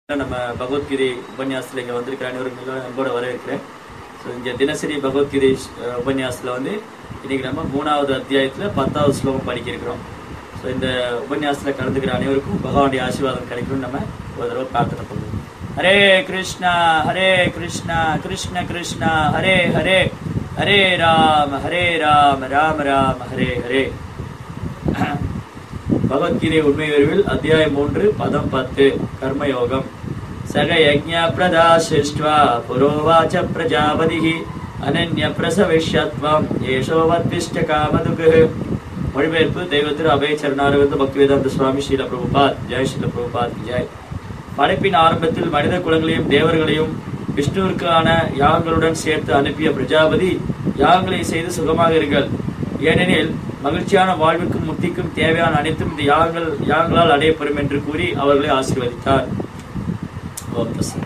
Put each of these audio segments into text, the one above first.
நம்ம பகவத்கீதை உபன்யாசத்தில் இங்கே வந்திருக்கிற அனைவரும் அன்போட வரவேற்கிறேன் ஸோ இங்கே தினசரி பகவத்கீதை அஹ், உபன்யாசத்தில் வந்து இன்னைக்கு நம்ம மூணாவது அத்தியாயத்தில் பத்தாவது ஸ்லோகம் படிக்க இருக்கிறோம் ஸோ இந்த உபன்யாசத்தில் கலந்துக்கிற அனைவருக்கும் பகவானுடைய ஆசீர்வாதம் கிடைக்கும்னு நம்ம ஒரு தடவை பிரார்த்தனை பண்ணுவோம் ஹரே கிருஷ்ணா ஹரே கிருஷ்ணா கிருஷ்ண கிருஷ்ணா ஹரே ஹரே ஹரே ராம ஹரே ராம ராம ராம ஹரே ஹரே பகவத்கீதை உண்மை அறிவில் அத்தியாயம் மூன்று பதம் பத்து கர்மயோகம் சக யஜ்ஞா பிரதா சிருஷ்டுவா புரோவாச்ச பிரஜாபதி அனன்ய பிரசவிஷ்யத்வம் ஏஷோவத்விஷ்ட காமதுகு மொழிபெயர்ப்பு தெய்வத்திரு அபய சரணாரவிந்த பக்திவேதாந்த சுவாமி ஸ்ரீல பிரபுபாத் ஜெய் ஸ்ரீல பிரபுபாத் ஜெய் படைப்பின் ஆரம்பத்தில் மனித குலங்களையும் தேவர்களையும் விஷ்ணுவிற்கான யாகங்களுடன் சேர்த்து அனுப்பிய பிரஜாபதி யாகங்களை செய்து சுகமாக இருங்கள் ஏனெனில் மகிழ்ச்சியான வாழ்வுக்கும் முக்திக்கும் தேவையான அனைத்தும் இந்த யாகங்கள் யாகங்களால் அடையப்படும் என்று கூறி அவர்களை ஆசீர்வதித்தார் ஓகே சார்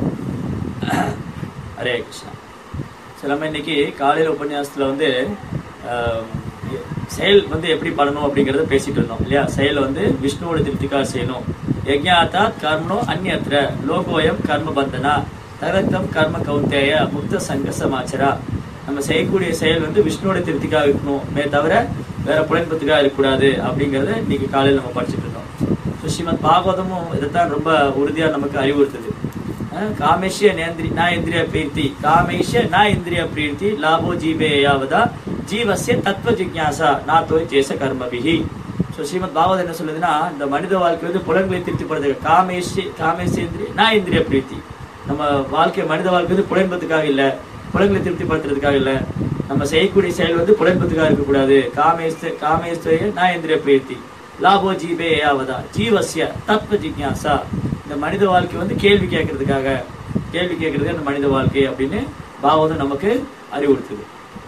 ஹரே கிருஷ்ணா சரி நம்ம இன்னைக்கு காலையில உபன்யாசத்துல வந்து ஆஹ், செயல் வந்து எப்படி பண்ணணும் அப்படிங்கறத பேசிட்டு இருந்தோம் இல்லையா செயல் வந்து விஷ்ணுவோட திருப்திக்காக செய்யணும் யஜ்ஞாத்தா கர்மனோ அந்நியத்திர லோகோயம் கர்ம பந்தனா தகத்தம் கர்ம கௌந்தேய முக்த சங்க சமாச்சரா நம்ம செய்யக்கூடிய செயல் வந்து விஷ்ணுவோட திருப்திக்காக இருக்கணும் மே தவிர வேற புலன்பத்துக்காக இருக்கக்கூடாது அப்படிங்கறத இன்னைக்கு காலையில நம்ம படிச்சுட்டு இருந்தோம் ஸோ ஸ்ரீமத் பாகவதமும் இதைத்தான் ரொம்ப உறுதியா நமக்கு அறிவுறுத்துது அஹ் காமேஷ்ய நேந்திரி நா இந்திரிய பிரீத்தி காமேஷ்ய நா இந்திரிய பிரீத்தி லாபோ ஜீவே யாவதா ஜீவசிய தத்துவ ஜிக்யாசா நா தோய் சேச கர்மபிகி ஸோ ஸ்ரீமத் பாகவத் என்ன சொல்லுதுன்னா இந்த மனித வாழ்க்கை வந்து புலன்களை திருப்திப்படுறது காமேஷ்ய காமேஷ்யேந்திரிய நா இந்திரிய பிரீத்தி நம்ம வாழ்க்கை மனித வாழ்க்கை வந்து புலன்பத்துக்காக இல்ல புலன்களை திருப்திப்படுத்துறதுக்காக இல்ல நம்ம செய்யக்கூடிய செயல் வந்து புலன்பத்துக்காக இருக்கக்கூடாது காமேஸ்த காமேஸ்வரிய நா இந்திரிய பிரீத்தி லாபோ ஜீவே யாவதா ஜீவசிய தத்துவ ஜிக்யாசா இந்த மனித வாழ்க்கை வந்து கேள்வி கேட்கறதுக்காக கேள்வி கேட்கறது அந்த மனித வாழ்க்கை அப்படின்னு பாகவதம் நமக்கு அறிவுறுத்துது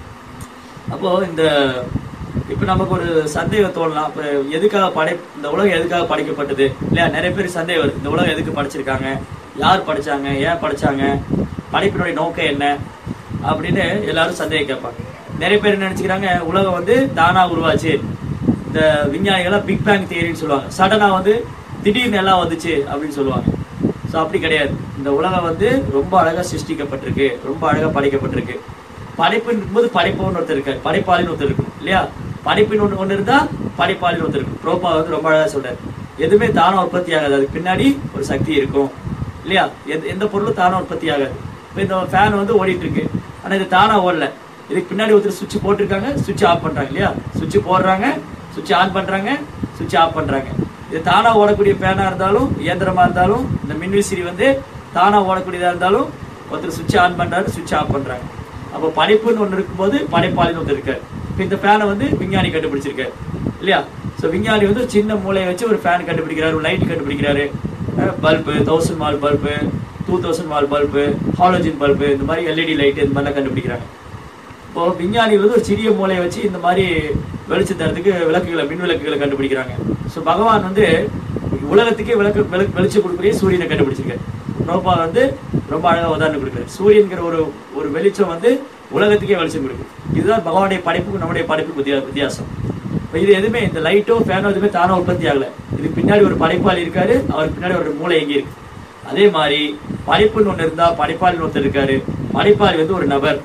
அப்போ இந்த இப்ப நமக்கு ஒரு சந்தேகம் தோணலாம் இப்ப எதுக்காக படை இந்த உலகம் எதுக்காக படைக்கப்பட்டது இல்லையா நிறைய பேர் சந்தேகம் வருது இந்த உலகம் எதுக்கு படைச்சிருக்காங்க யார் படைச்சாங்க ஏன் படைச்சாங்க படைப்பினுடைய நோக்கம் என்ன அப்படின்னு எல்லாரும் சந்தேகம் கேட்பாங்க நிறைய பேர் என்ன நினைச்சுக்கிறாங்க உலகம் வந்து தானா உருவாச்சு இந்த விஞ்ஞானிகள்லாம் பிக் பேங் தியரின்னு சொல்லுவாங்க சடனா வந்து திடீர்னு எல்லாம் வந்துச்சு அப்படின்னு சொல்லுவாங்க ஸோ அப்படி கிடையாது இந்த உலகம் வந்து ரொம்ப அழகா சிருஷ்டிக்கப்பட்டிருக்கு ரொம்ப அழகா படைக்கப்பட்டிருக்கு படைப்புன்னு போது படைப்பவன் ஒருத்தர் இருக்காரு படைப்பாளின்னு ஒருத்தர் இருக்கும் இல்லையா படைப்பின் ஒன்று ஒன்று இருந்தா படைப்பாளின்னு ஒருத்தர் இருக்கும் ப்ரோபா வந்து ரொம்ப அழகா சொல்றாரு எதுவுமே தானா உற்பத்தி ஆகாது அதுக்கு பின்னாடி ஒரு சக்தி இருக்கும் இல்லையா எந்த எந்த பொருளும் தானா உற்பத்தி ஆகாது இப்போ இந்த ஃபேன் வந்து ஓடிட்டு இருக்கு ஆனா இது தானா ஓடல இதுக்கு பின்னாடி ஒருத்தர் சுவிட்ச் போட்டிருக்காங்க சுவிட்ச் ஆஃப் பண்றாங்க இல்லையா சுவிட்ச் போடுறாங்க சுவிட்ச் ஆன் பண்றாங்க சுவிட்ச் ஆஃப் பண்றாங்க இது தானா ஓடக்கூடிய ஃபேனா இருந்தாலும் இயந்திரமா இருந்தாலும் இந்த மின்விசிறி வந்து தானா ஓடக்கூடியதா இருந்தாலும் ஒருத்தர் சுவிட்ச் ஆன் பண்றாரு சுவிட்ச் ஆஃப் பண்றாங்க அப்போ படைப்புன்னு ஒன்று இருக்கும்போது படைப்பாளின்னு ஒருத்தர் இருக்காரு இப்போ இந்த ஃபேனை வந்து விஞ்ஞானி கண்டுபிடிச்சிருக்காரு இல்லையா ஸோ விஞ்ஞானி வந்து ஒரு சின்ன மூளையை வச்சு ஒரு ஃபேன் கண்டுபிடிக்கிறாரு ஒரு லைட் கண்டுபிடிக்கிறாரு bulb thousand watt bulb two thousand watt bulb halogen bulb இந்த மாதிரி எல்இடி லைட் இந்த மாதிரிலாம் கண்டுபிடிக்கிறாங்க இப்போ விஞ்ஞானிகள் வந்து ஒரு சிறிய மூளையை வச்சு இந்த மாதிரி வெளிச்சம் தரத்துக்கு விளக்குகளை மின் விளக்குகளை கண்டுபிடிக்கிறாங்க ஸோ பகவான் வந்து உலகத்துக்கே விளக்கு விளக்கு வெளிச்சம் கொடுக்கக்கூடிய சூரியனை கண்டுபிடிச்சிருக்காரு ரோபா வந்து ரொம்ப அழகா உதாரணம் கொடுக்குறாரு சூரியன்கிற ஒரு ஒரு வெளிச்சம் வந்து உலகத்துக்கே வெளிச்சம் கொடுக்கும் இதுதான் பகவானுடைய படைப்புக்கும் நம்முடைய படைப்புக்கும் வித்தியா- வித்தியாசம் இப்போ இது எதுவுமே இந்த லைட்டோ ஃபேனோ எதுவுமே தானா உற்பத்தி ஆகல இதுக்கு பின்னாடி ஒரு படைப்பாளி இருக்காரு அவருக்கு பின்னாடி ஒரு மூளை எங்கே இருக்கு அதே மாதிரி படைப்புன்னு ஒன்று இருந்தா படைப்பாளின்னு ஒருத்தர் இருக்காரு படைப்பாளி வந்து ஒரு நபர்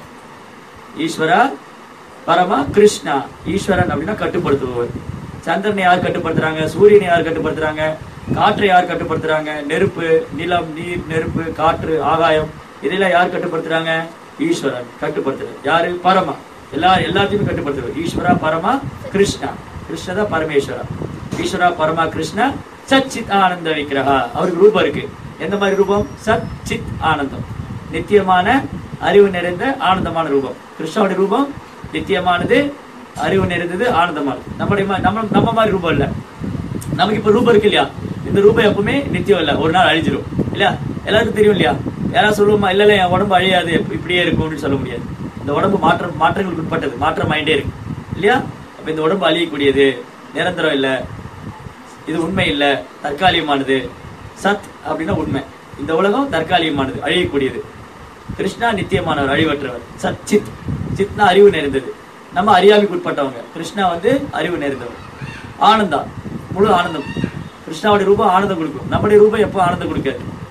ஈஸ்வரா பரமா கிருஷ்ணா ஈஸ்வரன் அப்படின்னா கட்டுப்படுத்துபவர் சந்திரனை யார் கட்டுப்படுத்துறாங்க சூரியனை யார் கட்டுப்படுத்துறாங்க காற்றை யார் கட்டுப்படுத்துறாங்க நெருப்பு நிலம் நீர் நெருப்பு காற்று ஆகாயம் இதெல்லாம் யார் கட்டுப்படுத்துறாங்க ஈஸ்வரன் கட்டுப்படுத்துறாரு யாரு பரமா எல்லா எல்லாத்தையுமே கட்டுப்படுத்துறாரு ஈஸ்வரா பரமா கிருஷ்ணா கிருஷ்ணா தான் பரமேஸ்வரா ஈஸ்வரா பரமா கிருஷ்ணா சச்சித் ஆனந்த விக்கிரகா அவருக்கு ரூபம் இருக்கு எந்த மாதிரி ரூபம் சத் சித் ஆனந்தம் நித்தியமான அறிவு நிறைந்த ஆனந்தமான ரூபம் கிருஷ்ணாவுடைய ரூபம் நித்தியமானது அறிவு நிறைந்தது ஆனந்தமானது நம்முடைய மா- நம்ம நம்ம மாதிரி ரூபம் இல்ல நமக்கு இப்ப ரூபம் இருக்கு இல்லையா இந்த ரூபம் எப்பவுமே நித்தியம் இல்ல ஒரு நாள் அழிஞ்சிரும் இல்லையா எல்லாருக்கும் தெரியும் இல்லையா யாராவது சொல்லுவோமா இல்ல இல்ல என் உடம்பு அழியாது இப்ப இப்படியே இருக்கும்னு சொல்ல முடியாது இந்த உடம்பு மாற்றம் மாற்றங்களுக்கு உட்பட்டது மாற்றம் ஆயிட்டே இருக்கு இல்லையா அப்ப இந்த உடம்பு அழியக்கூடியது நிரந்தரம் இல்ல இது உண்மை இல்ல தற்காலிகமானது சத் அப்படின்னா உண்மை இந்த உலகம் தற்காலிகமானது அழியக்கூடியது கிருஷ்ணா நித்தியமானவர் அழிவற்றவர் சத் சித் சித்னா அறிவு நிறைந்தது நம்ம அறியாமைக்கு உட்பட்டவங்க கிருஷ்ணா வந்து அறிவு நிறைந்தவர் ஆனந்தா முழு ஆனந்தம் கிருஷ்ணாவுடைய ரூபம் ஆனந்தம் கொடுக்கும் நம்முடைய ரூபம் எப்போ ஆனந்தம் கொடுக்காது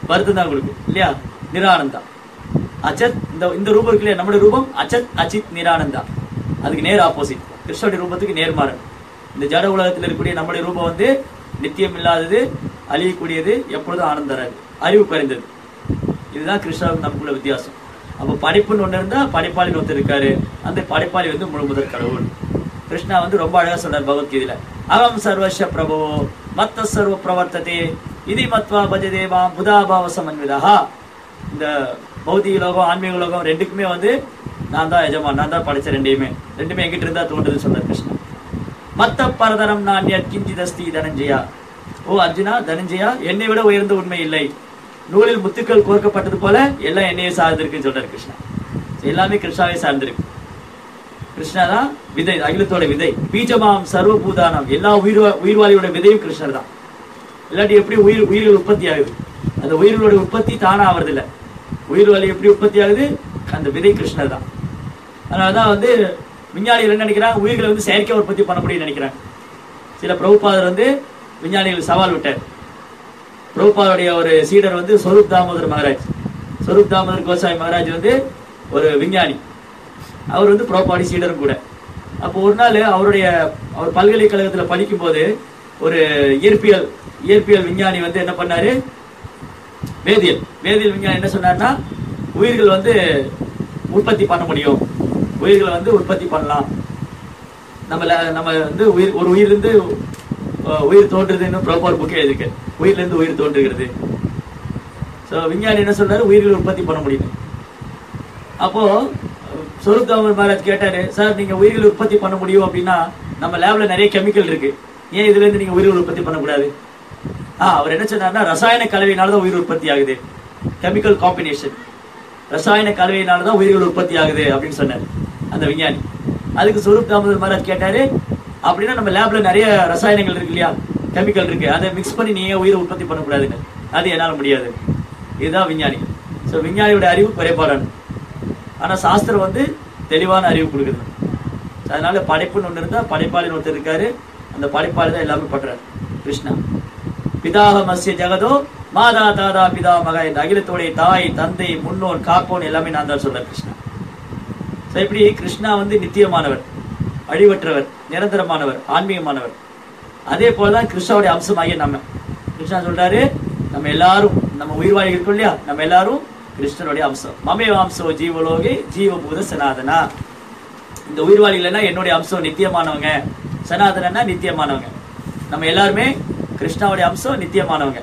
வருத்தம் தான் கொடுக்கும் இல்லையா நிரானந்தா அச்சத் இந்த இந்த ரூபம் இருக்கு இல்லையா நம்முடைய ரூபம் அச்சத் அச்சித் நிரானந்தா அதுக்கு நேர் ஆப்போசிட் கிருஷ்ணனுடைய ரூபத்துக்கு நேர்மாறன் இந்த ஜட உலகத்தில் இருக்கக்கூடிய நம்முடைய ரூபம் வந்து நித்தியம் இல்லாதது அழியக்கூடியது எப்பொழுதும் ஆனந்தராது அறிவு குறைந்தது இதுதான் கிருஷ்ணாவுக்கு நமக்குள்ள வித்தியாசம் அப்போ படைப்புன்னு ஒன்று இருந்தா படைப்பாளின்னு ஒருத்தர் இருக்காரு அந்த படைப்பாளி வந்து முழு முதற் கடவுள் கிருஷ்ணா வந்து ரொம்ப அழகா சொல்றார் பகவத்கீதையில அகம் சர்வஸ்ய பிரபோ மத்த சர்வ பிரவர்த்ததே இது மத்வா பஜதே மாம் புதாபாவ சமன்விதா இந்த பௌதிக லோகம் ஆன்மீக லோகம் ரெண்டுக்குமே வந்து நான் தான் எஜமான் நான் தான் படைச்ச ரெண்டையுமே ரெண்டுமே எங்கிட்ட இருந்தா தோன்றுதுன்னு சொல்றார் கிருஷ்ணா மத்த பரதரம் நான் கிஞ்சிதஸ்தி தனஞ்சயா ஓ அர்ஜுனா தனஞ்சயா என்னை விட உயர்ந்த உண்மை இல்லை நூலில் முத்துக்கள் கோர்க்கப்பட்டது போல எல்லாம் என்னையே சார்ந்திருக்குன்னு சொல்றாரு கிருஷ்ணா எல்லாமே கிருஷ்ணாவே சார்ந்திருக்கு கிருஷ்ணா தான் விதை அகிலத்தோட விதை பீஜமாம் சர்வபூதானம் எல்லா உயிர் உயிர்வாளியோட விதையும் கிருஷ்ணர் தான் இல்லாட்டி எப்படி உயிர் உயிர்கள் உற்பத்தி ஆகுது அந்த உயிர்களோட உற்பத்தி தானா ஆவறது இல்ல உயிர்வாளி எப்படி உற்பத்தி ஆகுது அந்த விதை கிருஷ்ணர் தான் அதனாலதான் வந்து விஞ்ஞானிகள் என்ன நினைக்கிறாங்க உயிர்களை வந்து செயற்கை உற்பத்தி பண்ண முடியும்னு நினைக்கிறாங்க சில பிரபுபாதர் வந்து விஞ்ஞானிகள் சவால் விட்டார் பிரபுபாதுடைய ஒரு சீடர் வந்து ஸ்வரூப் தாமோதர் மகாராஜ் ஸ்வரூப் தாமோதர் கோசாமி மகாராஜ் வந்து ஒரு விஞ்ஞானி அவர் வந்து பிரபுபாடி சீடரும் கூட அப்போ ஒரு நாள் அவருடைய அவர் பல்கலைக்கழகத்துல படிக்கும்போது ஒரு இயற்பியல் இயற்பியல் விஞ்ஞானி வந்து என்ன பண்ணாரு வேதியியல் வேதியியல் விஞ்ஞானி என்ன சொன்னார்னா உயிர்கள் வந்து உற்பத்தி பண்ண முடியும் உயிர்களை வந்து உற்பத்தி பண்ணலாம் நம்மள நம்ம வந்து உயிர் ஒரு உயிரிலிருந்து அஹ், உயிர் தோன்றுதுன்னு ப்ராப்பர் புக்கே இருக்கு உயிர்ல இருந்து உயிர் தோன்றுகிறது ஸோ விஞ்ஞானி என்ன சொல்றாரு உயிர்களை உற்பத்தி பண்ண முடியும் அப்போ சொருப் தாமர் மகாராஜ் கேட்டாரு சார் நீங்க உயிர்களை உற்பத்தி பண்ண முடியும் அப்படின்னா நம்ம லேப்ல நிறைய கெமிக்கல் இருக்கு ஏன் இதுல இருந்து நீங்க உயிர்கள் உற்பத்தி பண்ணக்கூடாது ஆ அவர் என்ன சொன்னார்னா ரசாயன கலவையினால தான் உயிர் உற்பத்தி ஆகுது கெமிக்கல் காம்பினேஷன் ரசாயன கலவையினால தான் உயிர்கள் உற்பத்தி ஆகுது அப்படின்னு சொன்னார் அந்த விஞ்ஞானி அதுக்கு சொரூப் தாமோதர் மகாராஜ் கேட்டாரு அப்படின்னா நம்ம லேப்ல நிறைய ரசாயனங்கள் இருக்கு இல்லையா கெமிக்கல் இருக்கு அதை மிக்ஸ் பண்ணி நீங்க உயிரை உற்பத்தி பண்ணக்கூடாதுன்னு அது என்னால முடியாது இதுதான் விஞ்ஞானி ஸோ விஞ்ஞானியோட அறிவு குறைபாடானது ஆனா சாஸ்திரம் வந்து தெளிவான அறிவு கொடுக்குது அதனால படைப்புன்னு ஒன்று இருந்தா படைப்பாளின்னு ஒருத்தர் இருக்காரு அந்த படைப்பாளி தான் எல்லாமே பண்றாரு கிருஷ்ணா பிதாகமஸ்ய ஜெகதோ மாதா தாதா பிதா மகா இந்த அகிலத்தோடைய தாய் தந்தை முன்னோர் காப்போன் எல்லாமே நான் தான் சொல்றேன் கிருஷ்ணா So, இப்படி கிருஷ்ணா வந்து நித்தியமானவர் அழிவற்றவர் நிரந்தரமானவர் ஆன்மீகமானவர் அதே போலதான் கிருஷ்ணாவுடைய அம்சமாகிய நம்ம கிருஷ்ணா சொல்றாரு நம்ம எல்லாரும் நம்ம உயிர்வாழி இருக்கோம் இல்லையா நம்ம எல்லாரும் கிருஷ்ணனுடைய அம்சம் மமே அம்சோ ஜீவலோகே ஜீவபூத சனாதனா இந்த உயிர்வாளிகள்னா என்னுடைய அம்சம் நித்தியமானவங்க சனாதனன்னா நித்தியமானவங்க நம்ம எல்லாருமே கிருஷ்ணாவுடைய அம்சம் நித்தியமானவங்க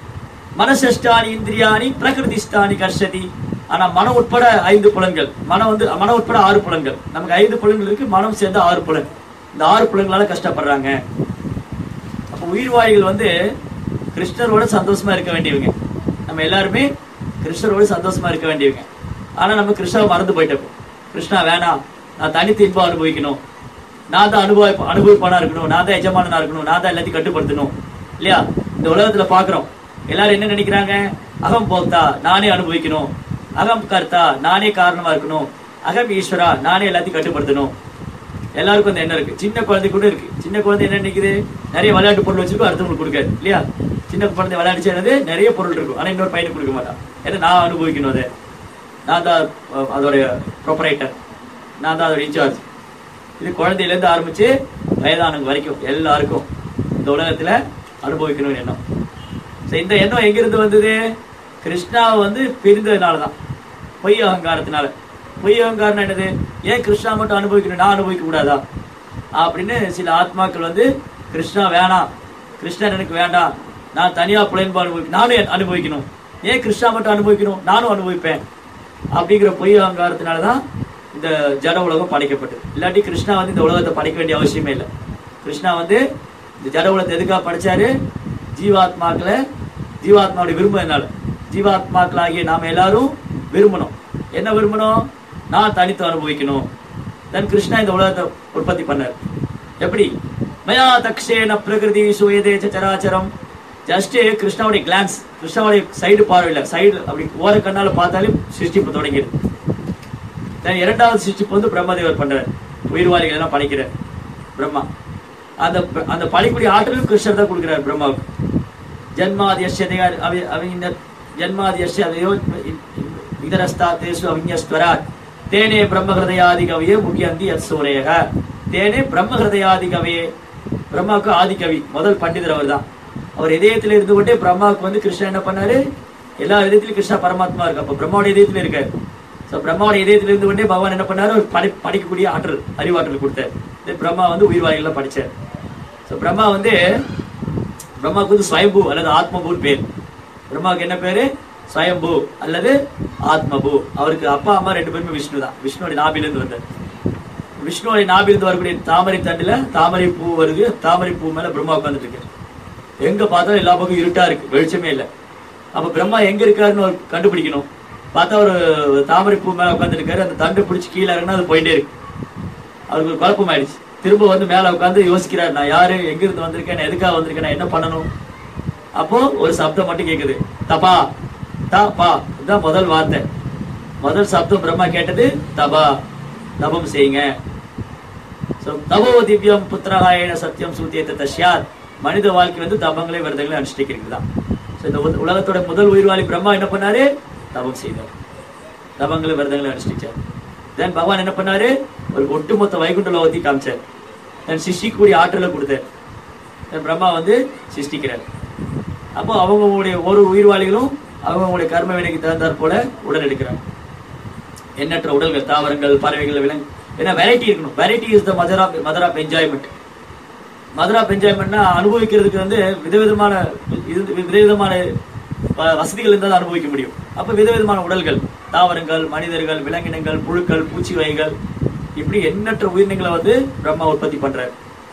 மனசஷ்டானி இந்திரியாணி பிரகிருதிஷ்டானி கர்ஷதி ஆனா மனம் உட்பட ஐந்து புலன்கள் மனம் வந்து மனம் உட்பட ஆறு புலன்கள் நமக்கு ஐந்து புலன்கள் இருக்கு மனம் சேர்ந்து ஆறு புலன் இந்த ஆறு புலன்களால கஷ்டப்படுறாங்க அப்ப உயிர்வாழிகள் வந்து கிருஷ்ணரோட சந்தோஷமா இருக்க வேண்டியவங்க நம்ம எல்லாருமே கிருஷ்ணரோட சந்தோஷமா இருக்க வேண்டியவங்க ஆனா நம்ம கிருஷ்ணாவை மறந்து போயிட்டோம் கிருஷ்ணா வேணாம் நான் தனித்து இன்பம் அனுபவிக்கணும் நான் தான் அனுபவ அனுபவிப்பானா இருக்கணும் நான் தான் எஜமானனா இருக்கணும் நான் தான் எல்லாத்தையும் கட்டுப்படுத்தணும் இல்லையா இந்த உலகத்துல பாக்குறோம் எல்லாரும் என்ன நினைக்கிறாங்க அகம் போக்தா நானே அனுபவிக்கணும் அகம் கர்த்தா நானே காரணமா இருக்கணும் அகம் ஈஸ்வரா நானே எல்லாத்தையும் கட்டுப்படுத்தணும் எல்லாருக்கும் அந்த எண்ணம் இருக்கு சின்ன குழந்தை கூட இருக்கு சின்ன குழந்தை என்ன நினைக்குது நிறைய விளையாட்டு பொருள் வச்சிருக்கோம் அடுத்தவங்களுக்கு கொடுக்காது இல்லையா சின்ன குழந்தை விளையாடிச்சு என்னது நிறைய பொருள் இருக்கும் ஆனா இன்னொரு பையனுக்கு கொடுக்க மாட்டான் ஏன்னா நான் அனுபவிக்கணும் அதை நான் தான் அஹ், அதோடைய ப்ரொப்பரைட்டர் நான் தான் அதோட இன்சார்ஜ் இது குழந்தையில இருந்து ஆரம்பிச்சு வயதானவங்க வரைக்கும் எல்லாருக்கும் இந்த உலகத்துல அனுபவிக்கணும்னு எண்ணம் So, இந்த எண்ணம் எங்கிருந்து வந்தது கிருஷ்ணாவை வந்து பிரிந்ததுனாலதான் பொய் அகங்காரத்தினால பொய் அகங்காரம் என்னது ஏன் கிருஷ்ணா மட்டும் அனுபவிக்கணும் நான் அனுபவிக்க கூடாதா அப்படின்னு சில ஆத்மாக்கள் வந்து கிருஷ்ணா வேணாம் கிருஷ்ணன் எனக்கு வேண்டாம் நான் தனியா புலன்பு அனுபவிக்க நானும் அனுபவிக்கணும் ஏன் கிருஷ்ணா மட்டும் அனுபவிக்கணும் நானும் அனுபவிப்பேன் அப்படிங்கிற பொய் அகங்காரத்தினாலதான் இந்த ஜட உலகம் படைக்கப்பட்டது இல்லாட்டி கிருஷ்ணா வந்து இந்த உலகத்தை படைக்க வேண்டிய அவசியமே இல்லை கிருஷ்ணா வந்து இந்த ஜட உலகத்தை எதுக்காக படைச்சாரு ஜீவாத்மாக்களை ஜீவாத்மாவுடைய விரும்பம் என்னால ஜீவாத்மாக்களாகிய நாம எல்லாரும் விரும்பணும் என்ன விரும்பணும் நான் தனித்து அனுபவிக்கணும் தன் கிருஷ்ணா இந்த உலகத்தை உற்பத்தி பண்ணார் எப்படி மயா தக்ஷேன பிரகிருதி சுயதே சராச்சரம் ஜஸ்ட் கிருஷ்ணாவுடைய கிளான்ஸ் கிருஷ்ணாவுடைய சைடு பார்வையில சைடு அப்படி ஓர கண்ணால பார்த்தாலே சிருஷ்டிப்பு தொடங்கிடுது then இரண்டாவது சிருஷ்டிப்பு வந்து பிரம்மதேவர் பண்றார் உயிர்வாளிகள் எல்லாம் படைக்கிறார் பிரம்மா அந்த அந்த படைக்கூடிய ஆற்றலும் கிருஷ்ணர் தான் கொடுக்கிறார் பிரம்மாவுக்கு ஜன்மாதியசதே அவங்க இந்த ஜன்மாதியஸ்ய அதயோ இதரஸ்தா தேசு அவிஞஸ்வராட் தேனே பிரம்ம ஹிருதயாதி கவியே முக்கியந்தி யத் சூரேக தேனே பிரம்ம ஹிருதயாதி கவியே பிரம்மாவுக்கு ஆதிகவி முதல் பண்டிதர் அவர் தான் அவர் இதயத்தில் இருந்து கொண்டே பிரம்மாவுக்கு வந்து கிருஷ்ணா என்ன பண்ணாரு எல்லா இதயத்திலும் கிருஷ்ணா பரமாத்மா இருக்கு அப்ப பிரம்மாவோட இதயத்துல இருக்காரு சோ பிரம்மாவோட இதயத்துல இருந்து கொண்டே பகவான் என்ன பண்ணாரு ஒரு படை படிக்கக்கூடிய ஆற்றல் அறிவாற்றல் கொடுத்தார் இது பிரம்மா வந்து உயிர்வாளிகள்லாம் படிச்சார் சோ பிரம்மா வந்து பிரம்மாவுக்கு வந்து ஸ்வயம்பு அல்லது ஆத்மபூன்னு பேர் பிரம்மாவுக்கு என்ன பேரு ஸ்வயம்பு அல்லது ஆத்மபு அவருக்கு அப்பா அம்மா ரெண்டு பேருமே விஷ்ணு தான் விஷ்ணுவோட நாபிலிருந்து வந்தார் விஷ்ணுவோட நாபிலிருந்து வரக்கூடிய தாமரை தண்டுல தாமரை பூ வருது தாமரை பூ மேல பிரம்மா உட்கார்ந்துட்டு இருக்காரு எங்க பார்த்தாலும் எல்லா பக்கம் இருட்டா இருக்கு வெளிச்சமே இல்ல அப்ப பிரம்மா எங்க இருக்காருன்னு ஒரு கண்டுபிடிக்கணும் பார்த்தா ஒரு தாமரை பூ மேல உட்கார்ந்துட்டு இருக்காரு அந்த தண்டு பிடிச்சி கீழே இறங்கினா அது போயிட்டே இருக்கு அவருக்கு ஒரு குழப்பம் ஆயிடுச்சு திரும்ப வந்து மேல உட்கார்ந்து யோசிக்கிறார் நான் யாரு எங்க இருந்து வந்திருக்கேன் நான் எதுக்காக வந்திருக்கேன் நான் என்ன பண்ணணும் அப்போ ஒரு சப்தம் மட்டும் கேக்குது தபா தபா இதுதான் முதல் வார்த்தை முதல் சப்தம் பிரம்மா கேட்டது தபா தபம் செய்யுங்க So, தபோ திவ்யம் புத்திரகாயன சத்தியம் சூத்தியத்தை தஷ்யாத் மனித வாழ்க்கை வந்து தபங்களை விரதங்களை அனுஷ்டிக்கிறது தான் ஸோ இந்த உல- உலகத்தோட முதல் உயிர்வாளி பிரம்மா என்ன பண்ணாரு தபம் செய்தார் தபங்களை விரதங்களை அனுஷ்டிச்சார் தென் பகவான் என்ன பண்ணாரு ஒரு ஒட்டுமொத்த வைகுண்ட லோகத்தை காமிச்சார் தென் சிருஷ்டிக்கூடிய ஆற்றலை கொடுத்தார் தென் பிரம்மா வந்து சிருஷ்டிக்கிறார் அப்போ அவங்களுடைய ஒரு உயிர்வாளிகளும் அவங்களுடைய கர்ம வினைக்கு தகுந்தாற் போல உடல் எடுக்கிறாங்க எண்ணற்ற உடல்கள் தாவரங்கள் பறவைகள் விலங்கு ஏன்னா வெரைட்டி இருக்கணும் variety is the mother of mother of enjoyment mother of என்ஜாய்மெண்ட்னா அனுபவிக்கிறதுக்கு வந்து விதவிதமான இது- விதவிதமான வ- வசதிகள் இருந்தால் தான் அனுபவிக்க முடியும் அப்ப விதவிதமான உடல்கள் தாவரங்கள் மனிதர்கள் விலங்கினங்கள் புழுக்கள் பூச்சி வகைகள் இப்படி எண்ணற்ற உயிரினங்களை வந்து பிரம்மா உற்பத்தி பண்றாரு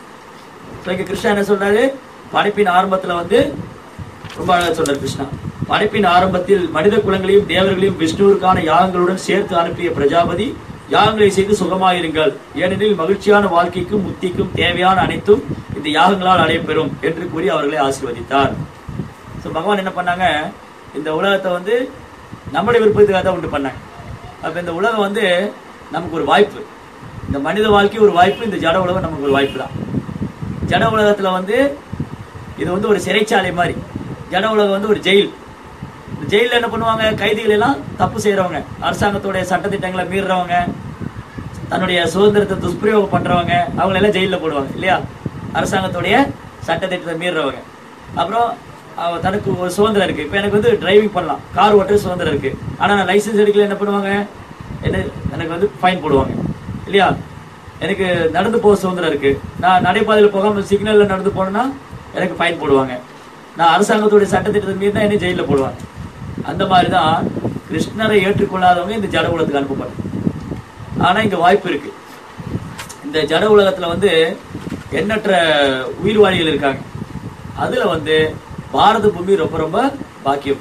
So, இங்க கிருஷ்ணா என்ன சொல்றாரு படைப்பின் ஆரம்பத்துல வந்து ரொம்ப அழகா சொல்றாரு கிருஷ்ணா படைப்பின் ஆரம்பத்தில் மனித குலங்களையும் தேவர்களையும் விஷ்ணுவிற்கான யாகங்களுடன் சேர்த்து அனுப்பிய பிரஜாபதி யாகங்களை செய்து சுகமாயிருங்கள் ஏனெனில் மகிழ்ச்சியான வாழ்க்கைக்கும் முக்திக்கும் தேவையான அனைத்தும் இந்த யாகங்களால் அடையப்பெறும் என்று கூறி அவர்களை ஆசீர்வதித்தார் ஸோ பகவான் என்ன பண்ணாங்க இந்த உலகத்தை வந்து நம்முடைய விருப்பத்துக்காக தான் உண்டு பண்ணாங்க அப்ப இந்த உலகம் வந்து நமக்கு ஒரு வாய்ப்பு இந்த மனித வாழ்க்கை ஒரு வாய்ப்பு இந்த ஜட உலகம் நமக்கு ஒரு வாய்ப்பு தான் ஜட உலகத்துல வந்து இது வந்து ஒரு சிறைச்சாலை மாதிரி ஜட உலகம் வந்து ஒரு ஜெயில் இந்த ஜெயில என்ன பண்ணுவாங்க கைதிகள் எல்லாம் தப்பு செய்யறவங்க அரசாங்கத்துடைய சட்டத்திட்டங்களை மீறுறவங்க தன்னுடைய சுதந்திரத்தை துஷ்பிரயோகம் பண்றவங்க அவங்கள எல்லாம் ஜெயில போடுவாங்க இல்லையா அரசாங்கத்துடைய சட்டத்திட்டத்தை மீறுறவங்க அப்புறம் அவ- தனக்கு ஒரு சுதந்திரம் இருக்கு இப்போ எனக்கு வந்து டிரைவிங் பண்ணலாம் கார் ஓட்டுற சுதந்திரம் இருக்கு ஆனா நான் லைசென்ஸ் எடுக்கல என்ன பண்ணுவாங்க என்ன எனக்கு வந்து ஃபைன் போடுவாங்க இல்லையா எனக்கு நடந்து போக சுதந்திரம் இருக்கு நான் நடைபாதையில் போகாம சிக்னல்ல நடந்து போனேன்னா எனக்கு ஃபைன் போடுவாங்க நான் அரசாங்கத்துடைய சட்டத்திட்டத்தை மீறினா என்ன ஜெயில போடுவாங்க அந்த மாதிரி தான் கிருஷ்ணரை ஏற்றுக்கொள்ளாதவங்க இந்த ஜட உலகத்துக்கு அனுப்பப்படும் ஆனா இங்க வாய்ப்பு இருக்கு இந்த ஜட உலகத்துல வந்து எண்ணற்ற உயிர்வாழிகள் இருக்காங்க அதுல வந்து பாரத பூமி ரொம்ப ரொம்ப பாக்கியம்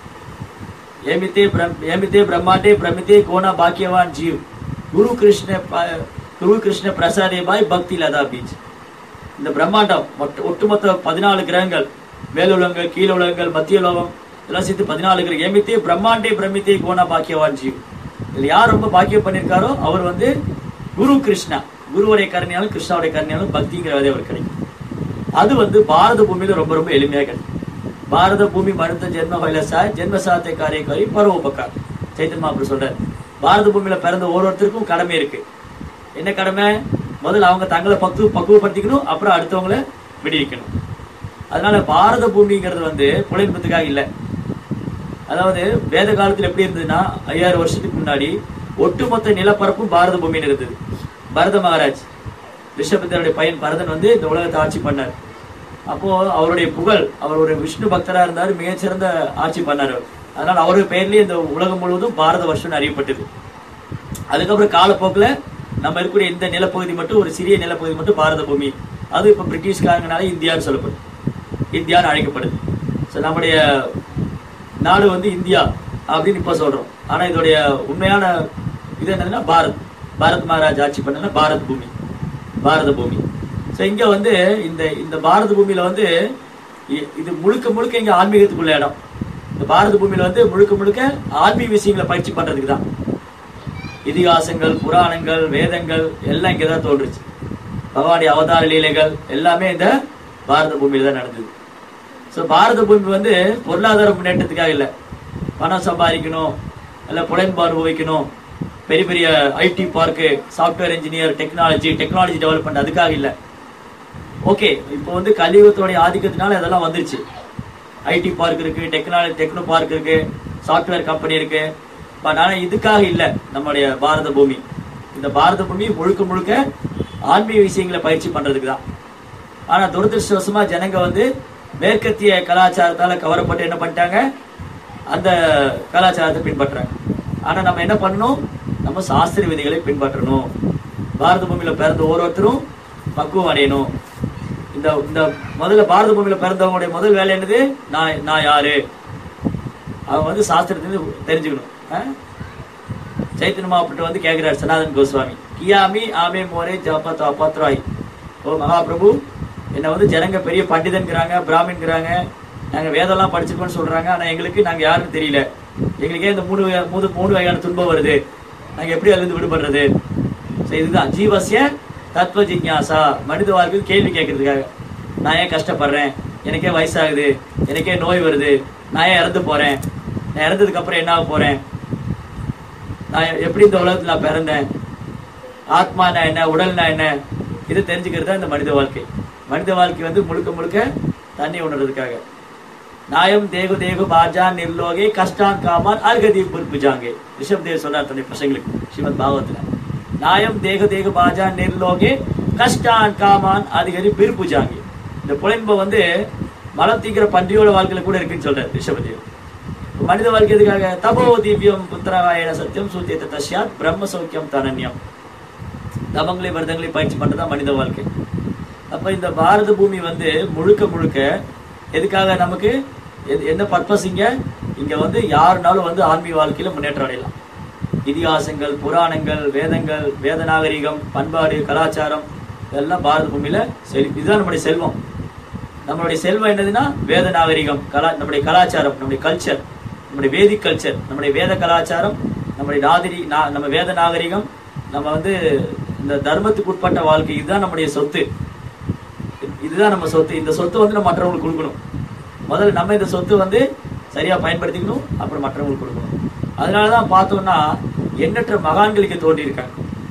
ஏமித்தே பிரம்- ஏமித்தே பிரம்மாண்டே பிரமித்தே கோனா பாக்கியவான் ஜீவ் குரு கிருஷ்ண ப- குரு கிருஷ்ண பிரசாதே பாய் பக்தி லதா பீச் இந்த பிரம்மாண்டம் மொத்த- ஒட்டுமொத்த பதினாலு கிரகங்கள் மேலுலகங்கள் கீழுலகங்கள் மத்திய லோகம் இதெல்லாம் சேர்த்து பதினாலு கிரகம் ஏமித்தே பிரம்மாண்டே பிரமித்தே கோனா பாக்கியவான் ஜீவ் இதுல யார் ரொம்ப பாக்கியம் பண்ணிருக்காரோ அவர் வந்து குரு கிருஷ்ணா குருவுடைய கருணையாலும் கிருஷ்ணாவுடைய கருணையாலும் பக்திங்கிற விதை அவர் கிடைக்கும் அது வந்து பாரத பூமியில ரொம்ப ரொம்ப எளிமையா கிடைக்கும் பாரத பூமி மருந்த ஜென்ம வைலசா ஜென்ம சாத்தை காரியக்காரி பரோபக்கார் சைத்தன் மாப்பிள்ள சொல்றாரு பாரத பூமியில பிறந்த ஒவ்வொருத்தருக்கும் கடமை இருக்கு என்ன கடமை முதல்ல அவங்க தங்களை பக்குவ பக்குவப்படுத்திக்கணும் அப்புறம் அடுத்தவங்கள விடுவிக்கணும் அதனால பாரத பூமிங்கிறது வந்து புலைன்பத்துக்காக இல்லை அதாவது வேத காலத்துல எப்படி இருந்ததுன்னா ஐயாயிரம் வருஷத்துக்கு முன்னாடி ஒட்டுமொத்த நிலப்பரப்பும் பாரத பூமின்னு இருந்தது பரத மகாராஜ் ரிஷபத்தருடைய பையன் பரதன் வந்து இந்த உலகத்தை ஆட்சி பண்ணார் அப்போ அவருடைய புகழ் அவர் ஒரு விஷ்ணு பக்தரா இருந்தார் மிகச்சிறந்த ஆட்சி பண்ணார் அவர். அதனால அவருடைய பெயர்லயே இந்த உலகம் முழுவதும் பாரத வருஷம் அறியப்பட்டது அதுக்கப்புறம் காலப்போக்குல நம்ம இருக்கக்கூடிய இந்த நிலப்பகுதி மட்டும் ஒரு சிறிய நிலப்பகுதி மட்டும் பாரத பூமி அது இப்ப பிரிட்டிஷ்காரங்கனால இந்தியான்னு சொல்லப்படுது இந்தியான்னு அழைக்கப்படுது ஸோ நம்முடைய நாடு வந்து இந்தியா அப்படின்னு இப்ப சொல்றோம் ஆனா இதோடைய உண்மையான இது என்னதுன்னா பாரத் பாரத் மகாராஜ் ஆட்சி பண்ணன பாரத் பூமி பாரத பூமி ஸோ இங்க வந்து இந்த இந்த பாரத பூமியில வந்து இ- இது முழுக்க முழுக்க இங்க ஆன்மீகத்துக்குள்ள இடம் இந்த பாரத பூமியில வந்து முழுக்க முழுக்க ஆன்மீக விஷயங்களை பயிற்சி பண்றதுக்கு தான் இதிகாசங்கள் புராணங்கள் வேதங்கள் எல்லாம் இங்கே தான் தோன்றுச்சு பகவானுடைய அவதார லீலைகள் எல்லாமே இந்த பாரத பூமியில தான் நடந்தது ஸோ பாரத பூமி வந்து பொருளாதார முன்னேற்றத்துக்காக இல்லை பணம் சம்பாதிக்கணும் இல்ல புலன்பு அனுபவிக்கணும் பெரிய பெரிய IT park software engineer technology technology development அதுக்காக இல்லை ஓகே இப்போ வந்து கலியுகத்தோடைய ஆதிக்கத்தினால இதெல்லாம் வந்துருச்சு ஐடி பார்க் இருக்கு டெக்னாலஜி டெக்னோ பார்க் இருக்கு சாஃப்ட்வேர் கம்பெனி இருக்கு பட் ஆனா இதுக்காக இல்ல நம்முடைய பாரத பூமி இந்த பாரத பூமி முழுக்க முழுக்க ஆன்மீக விஷயங்களை பயிற்சி பண்றதுக்கு தான் ஆனா துரதிருஷ்டவசமா ஜனங்க வந்து மேற்கத்திய கலாச்சாரத்தால கவரப்பட்டு என்ன பண்ணிட்டாங்க அந்த கலாச்சாரத்தை பின்பற்றுறாங்க ஆனா நம்ம என்ன பண்ணணும் நம்ம சாஸ்திர விதிகளை பின்பற்றணும் பாரத பூமியில பிறந்த ஒவ்வொருத்தரும் பக்குவம் அடையணும் இந்த இந்த முதல்ல பாரத பூமியில பிறந்தவங்களுடைய முதல் வேலை என்னது நான் நான் யாரு அவங்க வந்து சாஸ்திரத்திலிருந்து தெரிஞ்சுக்கணும் ஆ? சைத்தன்ய மாவட்ட வந்து கேட்கிறார் சனாதன் கோஸ்வாமி கியாமி ஆமே மோரே ஜாபத் அபாத்ராய் ஓ மகாபிரபு என்ன வந்து ஜனங்க பெரிய பண்டிதன்கிறாங்க பிராமின்கிறாங்க நாங்க வேதம்லாம் படிச்சிருக்கோம்னு சொல்றாங்க ஆனா எங்களுக்கு நாங்க யாருன்னு தெரியல எங்களுக்கே இந்த மூணு வகை- மூணு மூணு வகையான துன்பம் வருது நாங்க எப்படி அதுல இருந்து விடுபடுறது So இதுதான் ஜீவசிய தத்துவ ஜிக்ஞாசா மனித வாழ்க்கை கேள்வி கேட்கறதுக்காக நான் ஏன் கஷ்டப்படுறேன் எனக்கே வயசாகுது எனக்கே நோய் வருது நான் ஏன் இறந்து போறேன் நான் இறந்ததுக்கு அப்புறம் என்ன ஆக போறேன் நான் எப்படி இந்த உலகத்துல நான் பிறந்தேன் ஆத்மானா என்ன உடல்னா என்ன இது தெரிஞ்சுக்கிறது தான் இந்த மனித வாழ்க்கை மனித வாழ்க்கை வந்து முழுக்க முழுக்க தண்ணி உணர்றதுக்காக நாயம் தேகு தேகு பாஜா நிர்லோகே கஷ்டான் காமான் அர்கதி புர்புஜாங்கே ரிஷப் தேவ் சொன்னார் தன்னுடைய பசங்களுக்கு ஸ்ரீமத் பாகவத்துல நாயம் தேகு தேகு பாஜா நிர்லோகே கஷ்டான் காமான் அதிகரி பிற்புஜாங்கே இந்த புலன்ப வந்து மலம் தீக்கிற பன்றியோட வாழ்க்கையில கூட இருக்குன்னு சொல்றாரு ரிஷபதேவ் மனித வாழ்க்கை எதுக்காக தபோ திவ்யம் புத்திரகாயன சத்தியம் சூத்தியத்த தஸ்யாத் பிரம்ம சௌக்கியம் தனன்யம் தபங்களை விரதங்களை பயிற்சி பண்றதுதான் மனித வாழ்க்கை அப்ப இந்த பாரத பூமி வந்து முழுக்க முழுக்க எதுக்காக நமக்கு எது- என்ன பர்பஸ் இங்க இங்க வந்து யாருனாலும் வந்து ஆன்மீக வாழ்க்கையில முன்னேற்றம் அடையலாம் இதிகாசங்கள் புராணங்கள் வேதங்கள் வேத நாகரிகம் பண்பாடு கலாச்சாரம் இதெல்லாம் பாரத பூமியில செல் இதுதான் நம்முடைய செல்வம் நம்மளுடைய செல்வம் என்னதுன்னா வேத நாகரிகம் கலா நம்முடைய கலாச்சாரம் நம்முடைய கல்ச்சர் நம்முடைய வேதிக் கல்ச்சர் நம்முடைய வேத கலாச்சாரம் நம்முடைய நாதிரி நா- நம்ம வேத நாகரிகம் நம்ம வந்து இந்த தர்மத்துக்கு உட்பட்ட வாழ்க்கை இதுதான் நம்முடைய சொத்து இதுதான் நம்ம சொத்து இந்த சொத்து வந்து நம்ம மற்றவங்களுக்கு கொடுக்கணும் முதல்ல நம்ம இந்த சொத்து வந்து சரியா பயன்படுத்திக்கணும் அப்புறம் மற்றவங்களுக்கு கொடுக்கணும் அதனாலதான் பார்த்தோம்னா எண்ணற்ற மகான்களுக்கு தோன்றி இருக்காங்க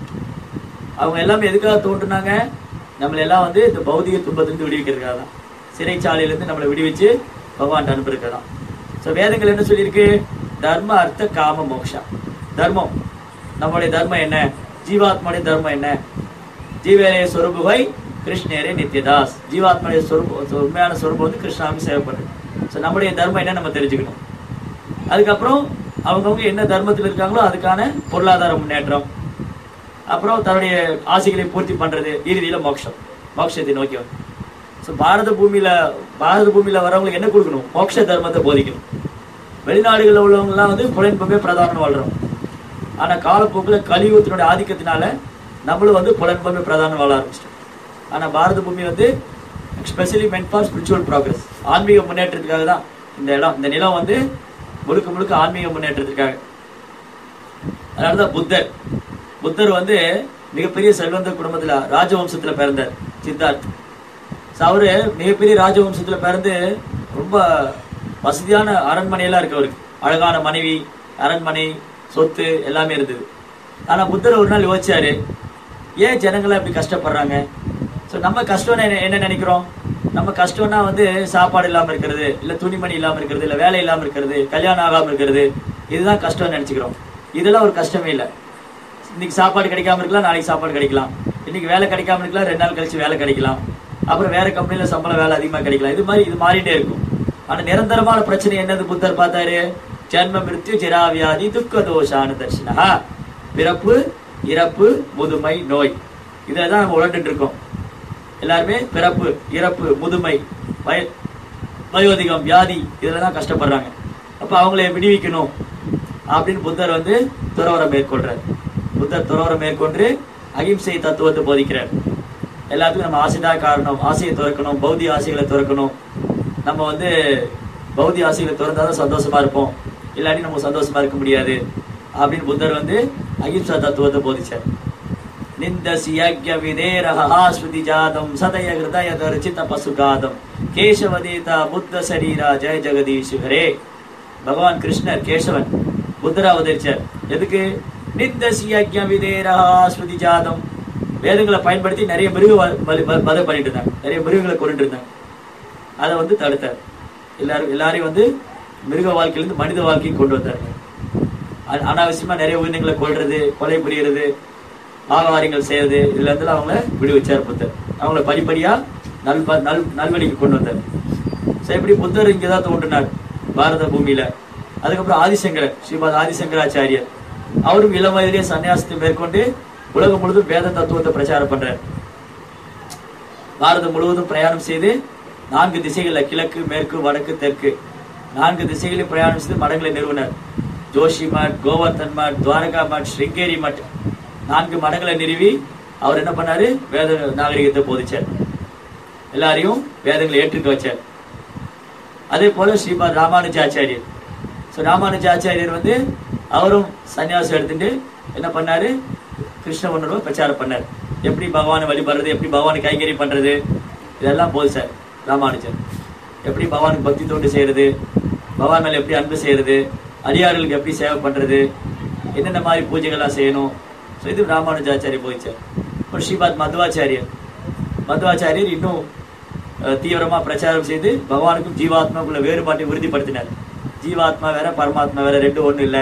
அவங்க எல்லாமே எதுக்காக தோன்றுனாங்க நம்மள எல்லாம் வந்து இந்த பௌதிக துன்பத்திலிருந்து விடுவிக்கிறதுக்காக தான் சிறைச்சாலையிலிருந்து நம்மளை விடுவிச்சு பகவான் அனுப்புறதுக்காக தான் ஸோ வேதங்கள் என்ன சொல்லியிருக்கு தர்ம அர்த்த காம மோக்ஷா தர்மம் நம்மளுடைய தர்மம் என்ன ஜீவாத்மாவுடைய தர்மம் என்ன ஜீவேரே சொரூபுகை கிருஷ்ணரே நித்யதாஸ் ஜீவாத்மாவுடைய சொரூபம் உண்மையான சொரூபம் வந்து கிருஷ்ணாவுக்கு சேவைப்படுறது ஸோ நம்முடைய தர்மம் என்ன நம்ம தெரிஞ்சுக்கணும் அதுக்கப்புறம் அவங்கவுங்க என்ன தர்மத்தில் இருக்காங்களோ அதுக்கான பொருளாதார முன்னேற்றம் அப்புறம் தன்னுடைய ஆசைகளை பூர்த்தி பண்றது இறுதியில மோட்சம் மோட்சத்தை நோக்கி வந்து ஸோ பாரத பூமியில பாரத பூமியில வரவங்களுக்கு என்ன கொடுக்கணும் மோட்ச தர்மத்தை போதிக்கணும் வெளிநாடுகளில் உள்ளவங்கலாம் வந்து புலன்பமே பிரதானம் வாழ்றோம் ஆனா காலப்போக்குல கலியுகத்தினுடைய ஆதிக்கத்தினால நம்மளும் வந்து புலன்பமே பிரதானம் வாழ ஆரம்பிச்சிட்டோம் ஆனா பாரத பூமி வந்து specially meant for spiritual progress ஆன்மீக முன்னேற்றத்துக்காக தான் இந்த இடம் இந்த நிலம் வந்து முழுக்க முழுக்க ஆன்மீக முன்னேற்றத்துக்காக அதனாலதான் புத்தர் புத்தர் வந்து மிகப்பெரிய செல்வந்த குடும்பத்துல ராஜவம்சத்துல பிறந்தார் சித்தார்த் So அவரு மிகப்பெரிய ராஜவம்சத்துல பிறந்து ரொம்ப வசதியான அரண்மனையெல்லாம் இருக்கு அவருக்கு அழகான மனைவி அரண்மனை சொத்து எல்லாமே இருந்தது ஆனா புத்தர் ஒரு நாள் யோசிச்சாரு ஏன் ஜனங்களை இப்படி கஷ்டப்படுறாங்க ஸோ நம்ம கஷ்டம்னு என்ன- என்ன நினைக்கிறோம் நம்ம கஷ்டம்னா வந்து சாப்பாடு இல்லாம இருக்கிறது இல்ல துணிமணி இல்லாம இருக்கிறது இல்ல வேலை இல்லாம இருக்கிறது கல்யாணம் ஆகாம இருக்கிறது இதுதான் கஷ்டம்னு நினைச்சுக்கிறோம் இதெல்லாம் ஒரு கஷ்டமே இல்லை இன்னைக்கு சாப்பாடு கிடைக்காம இருக்கலாம் நாளைக்கு சாப்பாடு கிடைக்கலாம் இன்னைக்கு வேலை கிடைக்காம இருக்கலாம் ரெண்டு நாள் கழிச்சு வேலை கிடைக்கலாம் அப்புறம் வேற கம்பெனில சம்பளம் வேலை அதிகமா கிடைக்கலாம் இது மாதிரி இது மாறிட்டே இருக்கும் ஆனா நிரந்தரமான பிரச்சனை என்னது புத்தர் பார்த்தாரு ஜென்ம மிருத்யு ஜிராவியாதி துக்க தோஷான தர்ஷனா பிறப்பு இறப்பு முதுமை நோய் இதை தான் நம்ம உழண்டுட்டு இருக்கோம் எல்லாருமே பிறப்பு இறப்பு முதுமை வய வயோதிகம் வியாதி இதுல தான் கஷ்டப்படுறாங்க அப்ப அவங்களை விடுவிக்கணும் அப்படின்னு புத்தர் வந்து துறவரம் மேற்கொள்றார் புத்தர் துறவரம் மேற்கொண்டு அகிம்சை தத்துவத்தை போதிக்கிறார் எல்லாத்துக்கும் நம்ம ஆசைதான் காரணம் ஆசையை துறக்கணும் பௌதிக ஆசைகளை துறக்கணும் நம்ம வந்து பௌதிக ஆசைகளை துறந்தாதான் சந்தோஷமா இருப்போம் இல்லாட்டி நம்ம சந்தோஷமா இருக்க முடியாது அப்படின்னு புத்தர் வந்து அகிம்சா தத்துவத்தை போதிச்சார் நிந்தசி யஜ்ய விதேரஹா ஸ்ருதி ஜாதம் சதய ஹிருதய தரிச்சித பசுகாதம் கேசவதேதா புத்த சரீரா ஜெய ஜெகதீஷ் ஹரே பகவான் கிருஷ்ணர் கேசவன் புத்தரா அவதரிச்சார் எதுக்கு நிந்தசி யஜ்ஞ விதேரா ஸ்ருதி ஜாதம் வேதங்களை பயன்படுத்தி நிறைய மிருக வ- பலி- ப- வதை பண்ணிட்டு இருந்தாங்க நிறைய மிருகங்களை கொண்டு இருந்தாங்க அதை வந்து தடுத்தார் எல்லாரும் எல்லாரையும் வந்து மிருக வாழ்க்கையிலிருந்து மனித வாழ்க்கைக்கு கொண்டு வந்தாருங்க அ- அனாவசியமா நிறைய உயிரினங்களை கொல்றது கொலை புரியறது ஆகாரியங்கள் செய்யறது இதுல இருந்து அவங்கள விடுவிச்சார் புத்தர் அவங்கள படிப்படியா நல் நல் நல்வழிக்கு கொண்டு வந்தார் சரி இப்படி புத்தர் இங்கதான் தோன்றினார் பாரத பூமியில அதுக்கப்புறம் ஆதிசங்கரர் ஸ்ரீபாத் ஆதிசங்கராச்சாரியர் அவரும் இளம் வயதிலே சன்னியாசத்தை மேற்கொண்டு உலகம் முழுவதும் வேத தத்துவத்தை பிரச்சாரம் பண்றார் பாரதம் முழுவதும் பிரயாணம் செய்து நான்கு திசைகள்ல கிழக்கு மேற்கு வடக்கு தெற்கு நான்கு திசைகளில் பிரயாணம் செய்து மடங்களை நிறுவனர் ஜோஷி மட் கோவர்தன் மட் துவாரகா மட் ஸ்ருங்கேரி மட் நான்கு மடங்களை நிறுவி அவர் என்ன பண்ணாரு வேத நாகரிகத்தை போதிச்சார் எல்லாரையும் வேதங்களை ஏற்றுக்க வச்சார் அதே போல ஸ்ரீபாத் ராமானுஜாச்சாரியர் ஸோ ராமானுஜாச்சாரியர் வந்து அவரும் சன்னியாசம் எடுத்துட்டு என்ன பண்ணாரு கிருஷ்ண உணர்வை பிரச்சாரம் பண்ணார் எப்படி பகவானை வழிபடுறது எப்படி பகவானை கைங்கறி பண்றது இதெல்லாம் போதிச்சார் ராமானுஜர் எப்படி பகவானுக்கு பக்தி தொண்டு செய்யறது பகவான் மேல எப்படி அன்பு செய்யறது அடியார்களுக்கு எப்படி சேவை பண்றது என்னென்ன மாதிரி பூஜைகள்லாம் செய்யணும் ஸோ இது ராமானுஜாச்சாரியர் போதிச்சார் அப்புறம் ஸ்ரீபாத் மதுவாச்சாரியர் மதுவாச்சாரியர் இன்னும் அஹ், தீவிரமா பிரச்சாரம் செய்து பகவானுக்கும் ஜீவாத்மாவுக்குள்ள வேறுபாட்டை உறுதிப்படுத்தினார் ஜீவாத்மா வேற பரமாத்மா வேற ரெண்டு ஒண்ணு இல்ல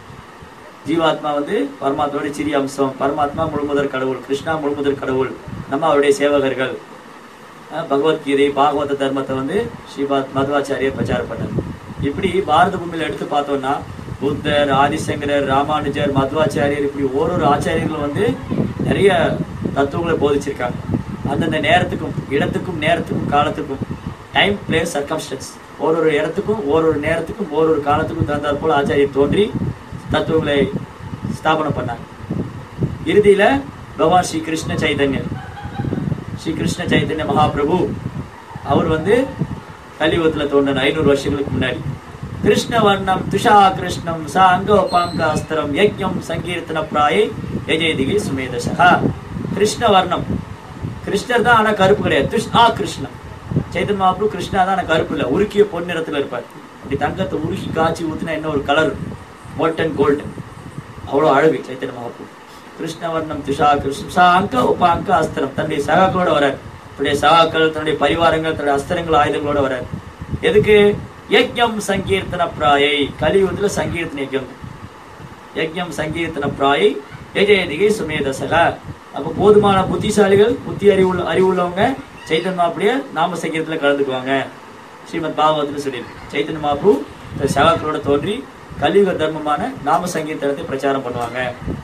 ஜீவாத்மா வந்து பரமாத்மாவோட சிறிய அம்சம் பரமாத்மா முழுமுதற் கடவுள் கிருஷ்ணா முழுமுதற் கடவுள் நம்ம அவருடைய சேவகர்கள் அஹ், பகவத்கீதை பாகவத தர்மத்தை வந்து ஸ்ரீபாத் மதுவாச்சாரியர் பிரச்சாரம் பண்ணார் இப்படி பாரத பூமியில எடுத்து பார்த்தோம்னா புத்தர் ஆதிசங்கரர் ராமானுஜர் மதுவாச்சாரியர் இப்படி ஓரொரு ஆச்சாரியர்களும் வந்து நிறைய தத்துவங்களை போதிச்சிருக்காங்க அந்தந்த நேரத்துக்கும் இடத்துக்கும் நேரத்துக்கும் காலத்துக்கும் டைம் பிளேஸ் சர்க்கம்ஸ்டன்ஸ் ஒரு ஒரு இடத்துக்கும் ஒரு ஒரு நேரத்துக்கும் ஒரு ஒரு காலத்துக்கும் தகுந்தாற் போல ஆச்சாரியர் தோன்றி தத்துவங்களை ஸ்தாபனம் பண்ணாங்க இறுதியில பகவான் ஸ்ரீ கிருஷ்ண சைதன்யர் ஸ்ரீ கிருஷ்ண சைதன்ய மகாபிரபு அவர் வந்து கலியுகத்துல தோன்றின ஐநூறு வருஷங்களுக்கு முன்னாடி கிருஷ்ண வர்ணம் துஷா கிருஷ்ணம் சா அங்க உபாங்க அஸ்திரம் யஜ்யம் சங்கீர்த்தன பிராயை யஜயதிகை சுமேதசா கிருஷ்ண வர்ணம் கிருஷ்ணர் தான் ஆனா கருப்பு கிடையாது துஷ் ஆ கிருஷ்ணன் சைதன்ய மகாபிரபு கிருஷ்ணா தான் ஆனா கருப்பு இல்ல உருக்கிய பொன் நிறத்துல இருப்பார் அப்படி தங்கத்தை உருக்கி காய்ச்சி ஊத்துனா என்ன ஒரு கலர் மோல்டன் கோல்டன் அவ்வளவு அழகு சைத்தன்ய மகாபு கிருஷ்ணவர்ணம் துஷா கிருஷ்ணம் சா அங்க உப அங்க அஸ்திரம் தன்னுடைய சகாக்களோட வரார் தன்னுடைய சகாக்கள் தன்னுடைய பரிவாரங்கள் தன்னுடைய அஸ்திரங்கள் ஆயுதங்களோட வரார் எதுக்கு யஜ்யம் சங்கீர்த்தன பிராயை கலியுகத்துல சங்கீர்த்தன யஜ்யம் யஜ்யம் சங்கீர்த்தன பிராயை எஜயதிகை சுமேதசக அப்ப போதுமான புத்திசாலிகள் புத்தி அறிவுள்ள அறிவுள்ளவங்க சைத்தன்ய மாப்புடைய நாம சங்கீர்த்தத்துல கலந்துக்குவாங்க ஸ்ரீமத் பாகவத்துல சொல்லியிருக்கு சைத்தன்ய மாப்பு தன் சகாக்களோட தோன்றி கலியுக தர்மமான நாம சங்கீர்த்தனத்தை பிரச்சாரம் பண்ணுவாங்க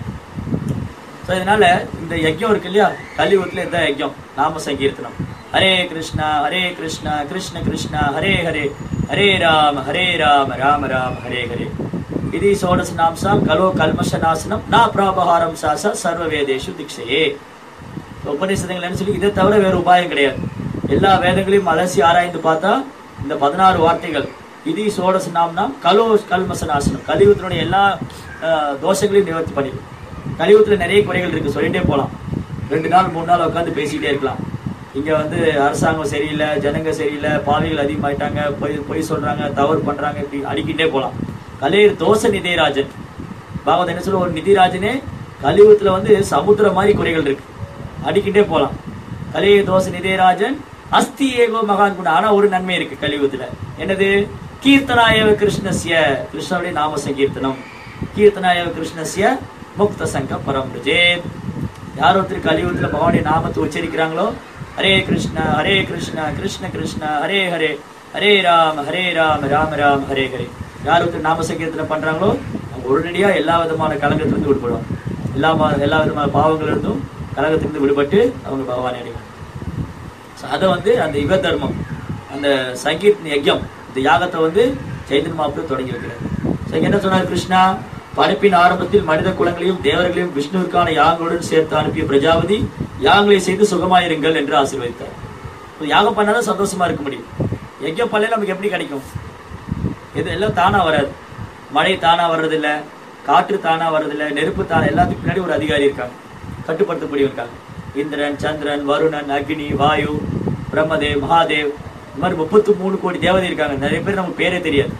ஸோ இதனால இந்த யஜ்யம் இருக்கு இல்லையா கலியுகத்துல இந்த யஜ்யம் நாம சங்கீர்த்தனம் ஹரே கிருஷ்ணா ஹரே கிருஷ்ணா கிருஷ்ண கிருஷ்ணா ஹரே ஹரே ஹரே ராம ஹரே ராம ராம ராம ஹரே ஹரே இது சோடச நாம்சாம் கலோ கல்மஷ நாசனம் நா பிராபகாரம் சாச சர்வ வேதேஷு திக்ஷையே உபநிஷதங்கள் என்ன சொல்லி இதை தவிர வேற உபாயம் கிடையாது எல்லா வேதங்களையும் அலசி ஆராய்ந்து பார்த்தா இந்த பதினாறு வார்த்தைகள் இது சோடச நாம்னா கலோ கல்மச நாசனம் கலியுகத்தினுடைய எல்லா அஹ், தோஷங்களையும் நிவர்த்தி பண்ணிடும் கலியுகத்துல நிறைய குறைகள் இருக்கு சொல்லிட்டே போலாம் ரெண்டு நாள் மூணு நாள் உட்காந்து பேசிக்கிட்டே இருக்கலாம் இங்க வந்து அரசாங்கம் சரியில்லை ஜனங்க சரியில்லை பாவிகள் அதிகமாயிட்டாங்க பொய் பொய் சொல்றாங்க தவறு பண்றாங்க இப்படி அடிக்கிட்டே போலாம் கலையர் தோச நிதிராஜன் பாகவத் என்ன சொல்ல ஒரு நிதிராஜனே கலியுகத்துல வந்து சமுத்திரம் மாதிரி குறைகள் இருக்கு அடிக்கிட்டே போலாம் கலிய தோச நிதிராஜன் அஸ்தி ஏகோ மகான் குணம் ஆனா ஒரு நன்மை இருக்கு கலியுகத்துல என்னது கீர்த்தனாயவ கிருஷ்ணஸ்ய கிருஷ்ணனுடைய நாம சங்கீர்த்தனம் கீர்த்தனாயவ கிருஷ்ணஸ்ய முக்த சங்க பரம்பிரஜேத் யார் ஒருத்தர் கலியுகத்துல பகவானுடைய நாமத்தை உச்சரிக்கிறாங்களோ ஹரே கிருஷ்ணா ஹரே கிருஷ்ணா கிருஷ்ண கிருஷ்ணா ஹரே ஹரே ஹரே ராம ஹரே ராம ராம ராம ஹரே ஹரே யார் ஒருத்தர் நாம சங்கீர்த்தனம் பண்றாங்களோ அவங்க உடனடியா எல்லா விதமான கலங்கத்திலிருந்து விடுபடுவாங்க எல்லா மா- எல்லா விதமான பாவங்களிலிருந்தும் கலகத்திலிருந்து விடுபட்டு அவங்க பகவானை அடைவாங்க So அதை வந்து அந்த யுக தர்மம் அந்த சங்கீர்த்தன யஜ்யம் இந்த யாகத்தை வந்து சைதன்ய மாப்பிள்ள தொடங்கி வைக்கிறார் So இங்க என்ன சொன்னார் கிருஷ்ணா படைப்பின் ஆரம்பத்தில் மனித குலங்களையும் தேவர்களையும் விஷ்ணுவிற்கான யாகங்களுடன் சேர்த்து அனுப்பிய பிரஜாபதி யாகங்களை செய்து சுகமாயிருங்கள் என்று ஆசீர்வதித்தார் So யாகம் பண்ணாதான் சந்தோஷமா இருக்க முடியும் யஜ்யம் பண்ணல நமக்கு எப்படி கிடைக்கும் இது எல்லாம் தானா வராது மழை தானா வர்றதில்ல காற்று தானா வர்றதில்ல நெருப்பு தானா எல்லாத்துக்கும் பின்னாடி ஒரு அதிகாரி இருக்காங்க கட்டுப்படுத்தக்கூடிய இருக்காங்க இந்திரன் சந்திரன் வருணன் அக்னி வாயு பிரம்மதேவ் மகாதேவ் இந்த மாதிரி முப்பத்தி மூணு கோடி தேவதை இருக்காங்க நிறைய பேர் நமக்கு பேரே தெரியாது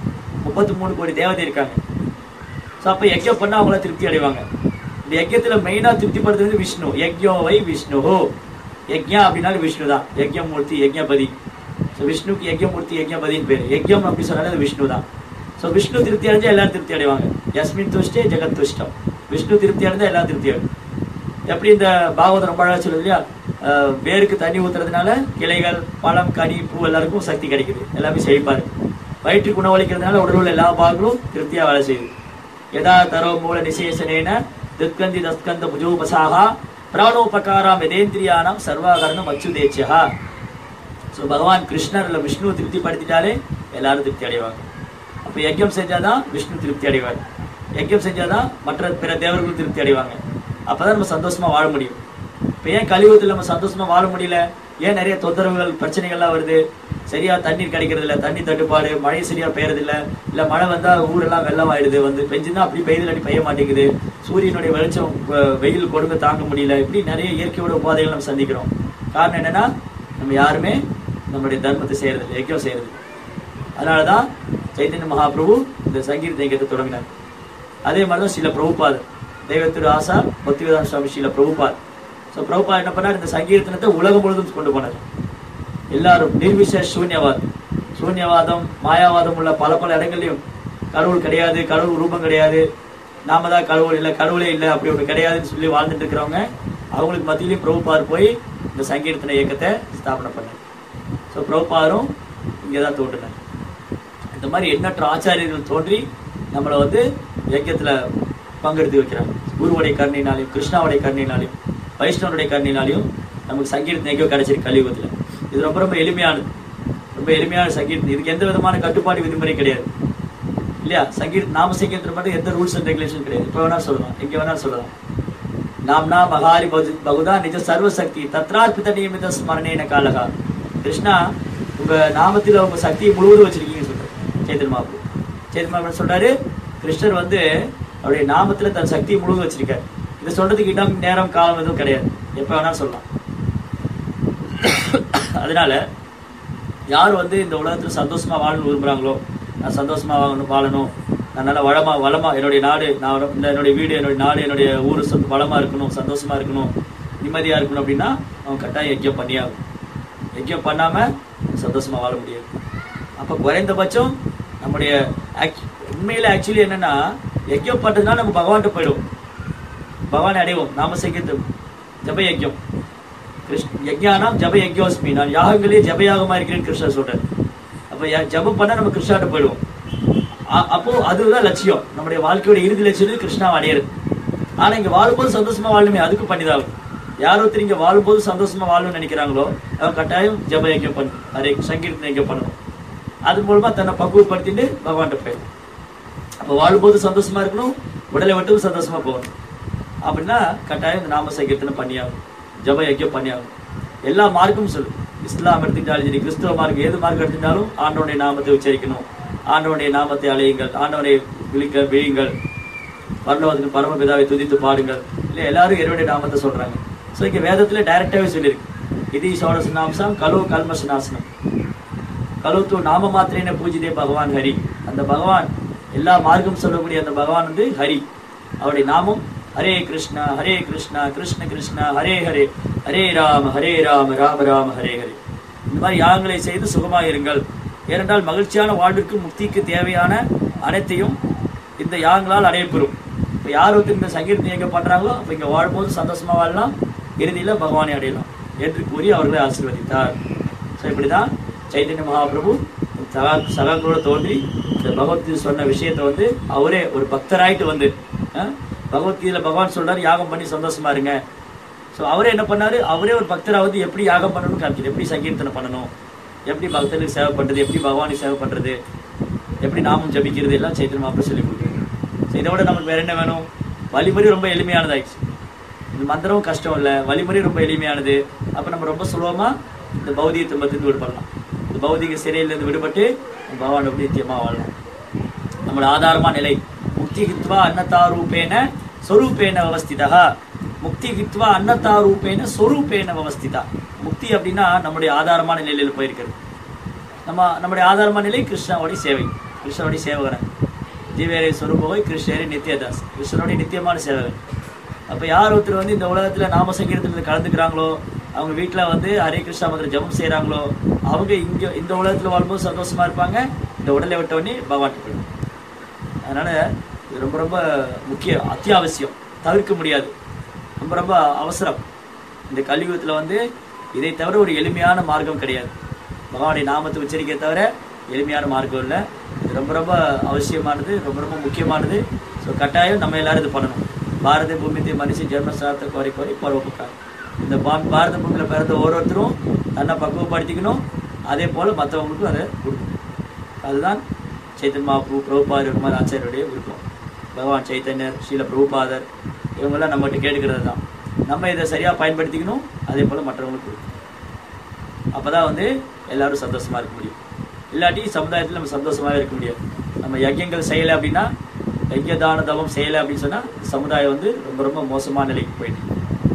முப்பத்தி மூணு கோடி தேவதை இருக்காங்க ஸோ அப்போ யஜ்யம் பண்ணா அவங்கள திருப்தி அடைவாங்க இந்த யஜ்யத்துல மெயினா திருப்திப்படுத்துறது விஷ்ணு யஜ்யோவை விஷ்ணு யஜ்யா அப்படின்னாலும் விஷ்ணு தான் யஜ்யமூர்த்தி யஜ்யபதி ஸோ விஷ்ணுக்கு யஜ்யமூர்த்தி யஜ்யபதின்னு பேர் யஜ்யம் அப்படி சொன்னாலே அது விஷ்ணு தான் ஸோ விஷ்ணு திருப்தி அடைஞ்சா எல்லாரும் திருப்தி அடைவாங்க யஸ்மின் துஷ்டே ஜெகத் துஷ்டம் விஷ்ணு திருப்தி அடைஞ்சா எல்லாரும் திருப்தி அடையும் எப்படி இந்த பாகவதம் ரொம்ப அழகா சொல்லுது இல்லையா அஹ் வேருக்கு தண்ணி ஊத்துறதுனால கிளைகள் பழம் கனி பூ எல்லாருக்கும் சக்தி கிடைக்குது எல்லாமே செழிப்பா இருக்கு வயிற்றுக்கு உணவளிக்கிறதுனால உடல் உள்ள எல்லா பாகங்களும் திருப்தியா வேலை செய்யுது யதா தரோ மூல நிசேஷனேன தித்கந்தி தஸ்கந்த புஜோபசாகா பிராணோபகாராம் யதேந்திரியானாம் சர்வாகரணம் அச்சுதேச்சா ஸோ பகவான் கிருஷ்ணர் இல்லை விஷ்ணுவை திருப்திப்படுத்திட்டாலே எல்லாரும் திருப்தி அடைவாங்க அப்போ யஜ்யம் செஞ்சாதான் விஷ்ணு திருப்தி அடைவார் யஜ்யம் செஞ்சாதான் மற்ற பிற தேவர்களும் திருப்தி அடைவாங்க அப்பதான் நம்ம சந்தோஷமா வாழ முடியும் இப்போ ஏன் கலியுகத்தில் நம்ம சந்தோஷமா வாழ முடியல ஏன் நிறைய தொந்தரவுகள் பிரச்சனைகள்லாம் வருது சரியா தண்ணீர் கிடைக்கிறது இல்ல தண்ணி தட்டுப்பாடு மழை சரியா பெய்யறது இல்ல இல்ல மழை வந்தா ஊரெல்லாம் வெள்ளம் ஆயிடுது வந்து பெஞ்சுன்னா அப்படி பெய்யுது இல்லாட்டி பெய்ய மாட்டேங்குது சூரியனுடைய வெளிச்சம் வ- வெயில் கொடுமை தாங்க முடியல இப்படி நிறைய இயற்கையோட உபாதைகள் நம்ம சந்திக்கிறோம் காரணம் என்னன்னா நம்ம யாருமே நம்மளுடைய தர்மத்தை செய்யறது இல்லை யஜ்யம் செய்யறது இல்லை. அதனாலதான் சைத்தன்ய மகாபிரபு இந்த சங்கீத இயக்கத்தை தொடங்கினார் அதே மாதிரிதான் சில பிரபுபாதர் தெய்வத்திரு ஆசா பக்திவேதாந்த சுவாமி ஸ்ரீல பிரபுபாத் ஸோ பிரபுபாத் என்ன பண்ணார் இந்த சங்கீர்த்தனத்தை உலகம் முழுதும் கொண்டு போனார் எல்லாரும் நிர்விசேஷ சூன்யவாதம் சூன்யவாதம் மாயாவாதம் உள்ள பல பல இடங்கள்லயும் கடவுள் கிடையாது கடவுள் ரூபம் கிடையாது நாம தான் கடவுள் இல்லை கடவுளே இல்லை அப்படி ஒன்று கிடையாதுன்னு சொல்லி வாழ்ந்துட்டு இருக்கிறவங்க அவங்களுக்கு மத்தியிலையும் பிரபுபார் போய் இந்த சங்கீர்த்தன இயக்கத்தை ஸ்தாபனை பண்ணார் ஸோ பிரபுபாரும் இங்கே தான் தோன்றினார் இந்த மாதிரி எண்ணற்ற ஆச்சாரியர்கள் தோன்றி நம்மளை வந்து இயக்கத்துல பங்கெடுத்து வைக்கிறாங்க குருவுடைய கருணையினாலையும் கிருஷ்ணாவுடைய கருணையினாலையும் வைஷ்ணவனுடைய கருணையினாலையும் நமக்கு சங்கீர்த்தம் எங்கேயோ கிடைச்சிருக்கு கலியுகத்துல இது ரொம்ப ரொம்ப எளிமையானது ரொம்ப எளிமையான சங்கீர்த்தம் இதுக்கு எந்த விதமான கட்டுப்பாடு விதிமுறை கிடையாது இல்லையா சங்கீர்த்த நாம சங்கீர்த்தம் மட்டும் எந்த ரூல்ஸ் அண்ட் ரெகுலேஷன் கிடையாது இப்போ வேணா சொல்லலாம் எங்க வேணா சொல்லலாம் நாம்னா மகாரி பகு- பகுதா நிஜ சர்வசக்தி தத்ரார்ப்பித நியமித ஸ்மரணேன காலகா கிருஷ்ணா உங்க நாமத்துல உங்க சக்தியை முழுவதும் வச்சிருக்கீங்கன்னு சொல்றாரு சேத்தன் மாபு சேத்தன் மாபு சொல்றாரு கிருஷ்ணர் வந்து அவருடைய நாமத்துல தன் சக்தியை முழுவதும் வச்சிருக்காரு இதை சொல்றதுக்கு இடம் நேரம் காலம் எதுவும் கிடையாது எப்ப வேணா சொல்லலாம் அதனால யார் வந்து இந்த உலகத்துல சந்தோஷமா வாழணும் விரும்புறாங்களோ நான் சந்தோஷமா வாழணும் வாழணும் நான் நல்லா வளமா வளமா என்னுடைய நாடு நான் வள- இந்த என்னுடைய வீடு என்னுடைய நாடு என்னுடைய ஊர் சொந்த வளமா இருக்கணும் சந்தோஷமா இருக்கணும் நிம்மதியா இருக்கணும் அப்படின்னா அவன் கட்டாயம் யஜ்யம் பண்ணியாகும் யஜ்யம் பண்ணாம சந்தோஷமா வாழ முடியாது அப்ப குறைந்தபட்சம் நம்முடைய act- உண்மையில ஆக்சுவலி என்னன்னா யஜ்யம் பண்றதுனால நம்ம பகவான்கிட்ட போயிடுவோம் பகவானை அடைவோம் நாம செய்கிறது ஜப யஜ்யம் கிருஷ்ண யஜ்ஞானாம் ஜப யஜ்யோஸ்மி நான் யாகங்களே ஜபயாகமா இருக்கிறேன்னு கிருஷ்ணர் சொல்றாரு அப்ப ய- ஜபம் பண்ணா நம்ம கிருஷ்ணாட்ட போயிடுவோம் அ- அப்போ அதுதான் லட்சியம் நம்முடைய வாழ்க்கையோட இறுதி லட்சியம் கிருஷ்ணாவை அடையிறது ஆனா இங்க வாழும்போது சந்தோஷமா வாழணுமே அதுக்கு பண்ணிதான் யார் ஒருத்தர் இங்க வாழும்போது சந்தோஷமா வாழணும்னு நினைக்கிறாங்களோ அவன் கட்டாயம் ஜப யஜ்யம் பண்ணணும் அதே சங்கீர்த்தனை யஜ்யம் பண்ணணும் அது மூலமா தன்னை பக்குவப்படுத்திட்டு பகவான்கிட்ட போயிடும் அப்ப வாழும்போது சந்தோஷமா இருக்கணும் உடலை விட்டு சந்தோஷமா போகணும் அப்படின்னா கட்டாயம் இந்த நாம சங்கீர்த்தனை பண்ணியாகும் ஜப யஜ்யம் பண்ணியாகும் எல்லா மார்க்கும் சொல்லு இஸ்லாம் எடுத்துக்கிட்டாலும் சரி கிறிஸ்துவ மார்க்கம் ஏது மார்க்கம் எடுத்துக்கிட்டாலும் ஆண்டவனுடைய நாமத்தை உச்சரிக்கணும் ஆண்டவனுடைய நாமத்தை அழையுங்கள் ஆண்டவனை விழிக்க விழியுங்கள் பரலோகத்துக்கு பரமபிதாவை துதித்து பாடுங்கள் இல்ல எல்லாரும் இறைவனுடைய நாமத்தை சொல்றாங்க ஸோ இங்க வேதத்துல டைரக்டாவே சொல்லியிருக்கு இது சோடச நாம்சம் கலு கல்மஷ நாசனம் கலுத்து நாம மாத்திரேன பூஜிதே பகவான் ஹரி அந்த பகவான் எல்லா மார்க்கம் சொல்லக்கூடிய அந்த பகவான் வந்து ஹரி அவருடைய நாமம் ஹரே கிருஷ்ணா ஹரே கிருஷ்ணா கிருஷ்ண கிருஷ்ணா ஹரே ஹரே ஹரே ராம ஹரே ராம ராம ராம ஹரே ஹரே இந்த மாதிரி யாகங்களை செய்து சுகமாக இருங்கள் ஏனென்றால் மகிழ்ச்சியான வாழ்விற்கு முக்திக்கு தேவையான அனைத்தையும் இந்த யாகங்களால் அடையப்பெறும் இப்போ யார் ஒருத்தர் இந்த சங்கீர்த்தம் இயக்கம் பண்றாங்களோ அப்போ இங்கே வாழும்போது சந்தோஷமா வாழலாம் இறுதியில பகவானை அடையலாம் என்று கூறி அவர்களை ஆசீர்வதித்தார் ஸோ இப்படிதான் சைத்தன்ய மகாபிரபு சகா சகாக்களோட தோன்றி இந்த பகவத்கீதை சொன்ன விஷயத்தை வந்து அவரே ஒரு பக்தராயிட்டு வந்து அஹ், பகவத்கீதையில பகவான் சொல்றாரு யாகம் பண்ணி சந்தோஷமா இருங்க ஸோ அவரே என்ன பண்ணாரு அவரே ஒரு பக்தரா வந்து எப்படி யாகம் பண்ணணும்னு காமிக்கிறது எப்படி சங்கீர்த்தனை பண்ணணும் எப்படி பக்தர்களுக்கு சேவை பண்றது எப்படி பகவானுக்கு சேவை பண்றது எப்படி நாமம் ஜபிக்கிறது எல்லாம் சைத்தன்ய மகாபிரபு சொல்லி கொடுக்குறாரு ஸோ இதை விட நமக்கு வேற என்ன வேணும் வழிமுறை ரொம்ப எளிமையானதாயிடுச்சு இந்த மந்திரம் கஷ்டம் இல்லை வழிமுறை ரொம்ப எளிமையானது அப்ப நம்ம ரொம்ப சுலபமா இந்த பௌதிக துன்பத்திலிருந்து விடுபடலாம் இந்த பௌதிக சிறையிலிருந்து விடுபட்டு பகவான் எப்படி நித்தியமா வாழலாம் நம்மளோட ஆதாரமா நிலை முக்தி கித்வா அன்னதாரூபேன சொரூபேன அவஸ்திதா முக்தி கித்வா அன்னதாரூபேன சொரூபேன அவஸ்திதா முக்தி அப்படின்னா நம்முடைய ஆதாரமான நிலையில போயிருக்கிறது நம்ம நம்முடைய ஆதாரமான நிலை கிருஷ்ணாவுடைய சேவை கிருஷ்ணனுடைய சேவகன் ஜீவேரி சொரூபோய் கிருஷ்ணரி நித்யதாஸ் கிருஷ்ணனுடைய நித்தியமான சேவகன் அப்ப யார் ஒருத்தர் வந்து இந்த உலகத்துல நாம சங்கீதத்துல கலந்துக்கிறாங்களோ அவங்க வீட்டுல வந்து ஹரே கிருஷ்ணா மந்திர ஜபம் செய்றாங்களோ அவங்க இங்க இந்த உலகத்துல வாழும்போது சந்தோஷமா இருப்பாங்க இந்த உடலை விட்ட உடனே பகவான் போயிடும் அதனால இது ரொம்ப ரொம்ப முக்கிய அத்தியாவசியம் தவிர்க்க முடியாது ரொம்ப ரொம்ப அவசரம் இந்த கலியுகத்துல வந்து இதை தவிர ஒரு எளிமையான மார்க்கம் கிடையாது பகவானுடைய நாமத்தை உச்சரிக்க தவிர எளிமையான மார்க்கம் இல்லை இது ரொம்ப ரொம்ப அவசியமானது ரொம்ப ரொம்ப முக்கியமானது ஸோ கட்டாயம் நம்ம எல்லாரும் இது பண்ணணும் பாரத பூமி மனுஷன் ஜென்ம சார்த்த கோரி கோரி பருவப்பட்டாங்க இந்த பா- பாரத பூமியில பிறந்த ஒவ்வொருத்தரும் தன்னை பக்குவப்படுத்திக்கணும் அதே போல மற்றவங்களுக்கும் அதை கொடுக்கணும் அதுதான் சைத்தன் மாபு பிரபுபாதர் குமார் ஆச்சாரியருடைய விருப்பம் பகவான் சைத்தன்யர் ஸ்ரீல பிரபுபாதர் இவங்கெல்லாம் நம்மகிட்ட கேட்டுக்கிறது தான் நம்ம இதை சரியாக பயன்படுத்திக்கணும் அதே போல் மற்றவங்களுக்கு கொடுக்கணும் அப்பதான் வந்து எல்லாரும் சந்தோஷமா இருக்க முடியும் இல்லாட்டி சமுதாயத்தில் நம்ம சந்தோஷமாவே இருக்க முடியாது நம்ம யஜ்யங்கள் செய்யலை அப்படின்னா யஜ்ய தான தவம் செய்யலை அப்படின்னு சொன்னா சமுதாயம் வந்து ரொம்ப ரொம்ப மோசமான நிலைக்கு போயிட்டு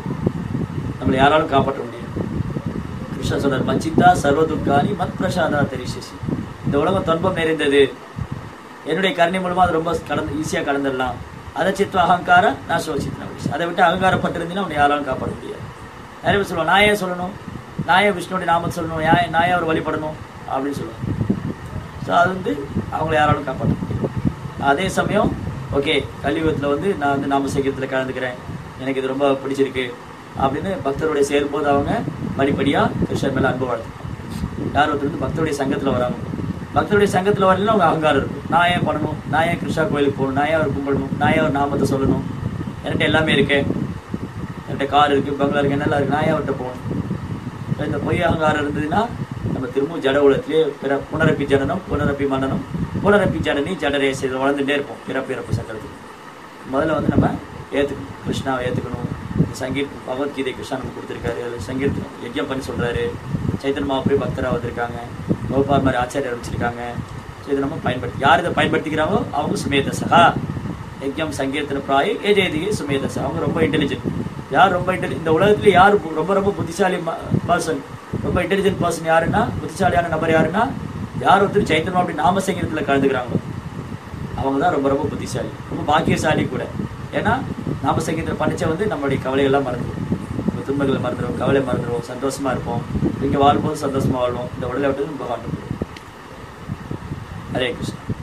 நம்மளை யாராலும் காப்பாற்ற முடியாது கிருஷ்ணன் சொல்றார் மச்சித்தா சர்வ துக்கானி மத் பிரசாதா தெரிசிசி இந்த உலகம் துன்பம் நிறைந்தது என்னுடைய கருணை மூலமா அது ரொம்ப கடந்து ஈஸியா கடந்துடலாம் அதை சித்வ அகங்கார நான் சோசித்தன அதை விட்டு அகங்காரப்பட்டிருந்தீங்கன்னா அவனை யாராலும் காப்பாற்ற முடியாது நிறைய பேர் சொல்லுவாங்க நான் ஏன் சொல்லணும் நான் ஏன் விஷ்ணுடைய நாமத்தை சொல்லணும் ஏன் நான் ஏன் அவர் வழிபடணும் அப்படின்னு சொல்லுவாங்க ஸோ அது வந்து அவங்கள யாராலும் காப்பாற்ற முடியாது அதே சமயம் ஓகே கலியுகத்தில் வந்து நான் வந்து நாம சங்கீதத்தில் கலந்துக்கிறேன் எனக்கு இது ரொம்ப பிடிச்சிருக்கு அப்படின்னு பக்தருடைய சேரும்போது அவங்க படிப்படியாக கிருஷ்ணன் மேலே அன்பு வளர்த்துப்பாங்க யார் ஒருத்தர் வந்து பக்தருடைய சங்கத்தில் வராங்க பக்தருடைய சங்கத்தில் வரலன்னா அவங்க அகங்காரம் இருக்கும் நான் ஏன் பண்ணணும் நான் ஏன் கிருஷ்ணா கோயிலுக்கு போகணும் நான் ஏன் அவர் கும்பிடணும் நான் ஏன் அவர் நாமத்தை சொல்லணும் என்கிட்ட எல்லாமே இருக்கே என்கிட்ட கார் இருக்கு பங்களா இருக்கு என்னெல்லாம் இருக்கு நான் ஏன் அவர்கிட்ட போகணும் இப்ப இந்த பொய் அகங்காரம் இருந்ததுன்னா நம்ம திரும்பவும் ஜட உலகத்திலே பிற புனரப்பி ஜனனம் புனரப்பி மன்னனம் புனரப்பி ஜனனி ஜடரே செய்து வளர்ந்துட்டே இருப்போம் பிறப்பு இறப்பு சக்கரத்துக்கு முதல்ல வந்து நம்ம ஏற்றுக்கணும் கிருஷ்ணாவை ஏற்றுக்கணும் சங்கீத் பகவத்கீதை கிருஷ்ணா நமக்கு கொடுத்துருக்காரு அதில் சங்கீத் யஜ்யம் பண்ணி சொல்றாரு சைத்தன் மாப்பிரி பக்தராக வந்திருக்காங்க கோபால் மாதிரி ஆச்சாரியர் ஆரம்பிச்சிருக்காங்க ஸோ இதை நம்ம பயன்படுத்தி யார் இதை பயன்படுத்திக்கிறாங்களோ அவங்க சுமேத சகா யஜ்யம் சங்கீர்த்தன பிராய் ஏஜெயதிகை சுமேத சகா அவங்க ரொம்ப இன்டெலிஜென்ட் யார் ரொம்ப இன்டெலி இந்த உலகத்துல யார் பு- ரொம்ப ரொம்ப புத்திசாலி பர்சன் ரொம்ப இன்டெலிஜென்ட் பர்சன் யாருன்னா புத்திசாலியான நபர் யாருன்னா யார் ஒருத்தர் சைத்தன்யம் அப்படி நாம சங்கீதத்துல கலந்துக்கிறாங்களோ அவங்க தான் ரொம்ப ரொம்ப புத்திசாலி ரொம்ப பாக்கியசாலி கூட ஏன்னா நாம சங்கீதத்தில் படிச்ச வந்து நம்மளுடைய கவலைகள்லாம் மறந்துடும் நம்ம துன்பங்களை மறந்துடும் கவலை மறந்துடுவோம் சந்தோஷமா இருப்போம் இங்கே வாழும்போது சந்தோஷமா வாழ்வோம் இந்த உடலை விட்டு நம்ம வாழ்ந்து ஹரே கிருஷ்ணா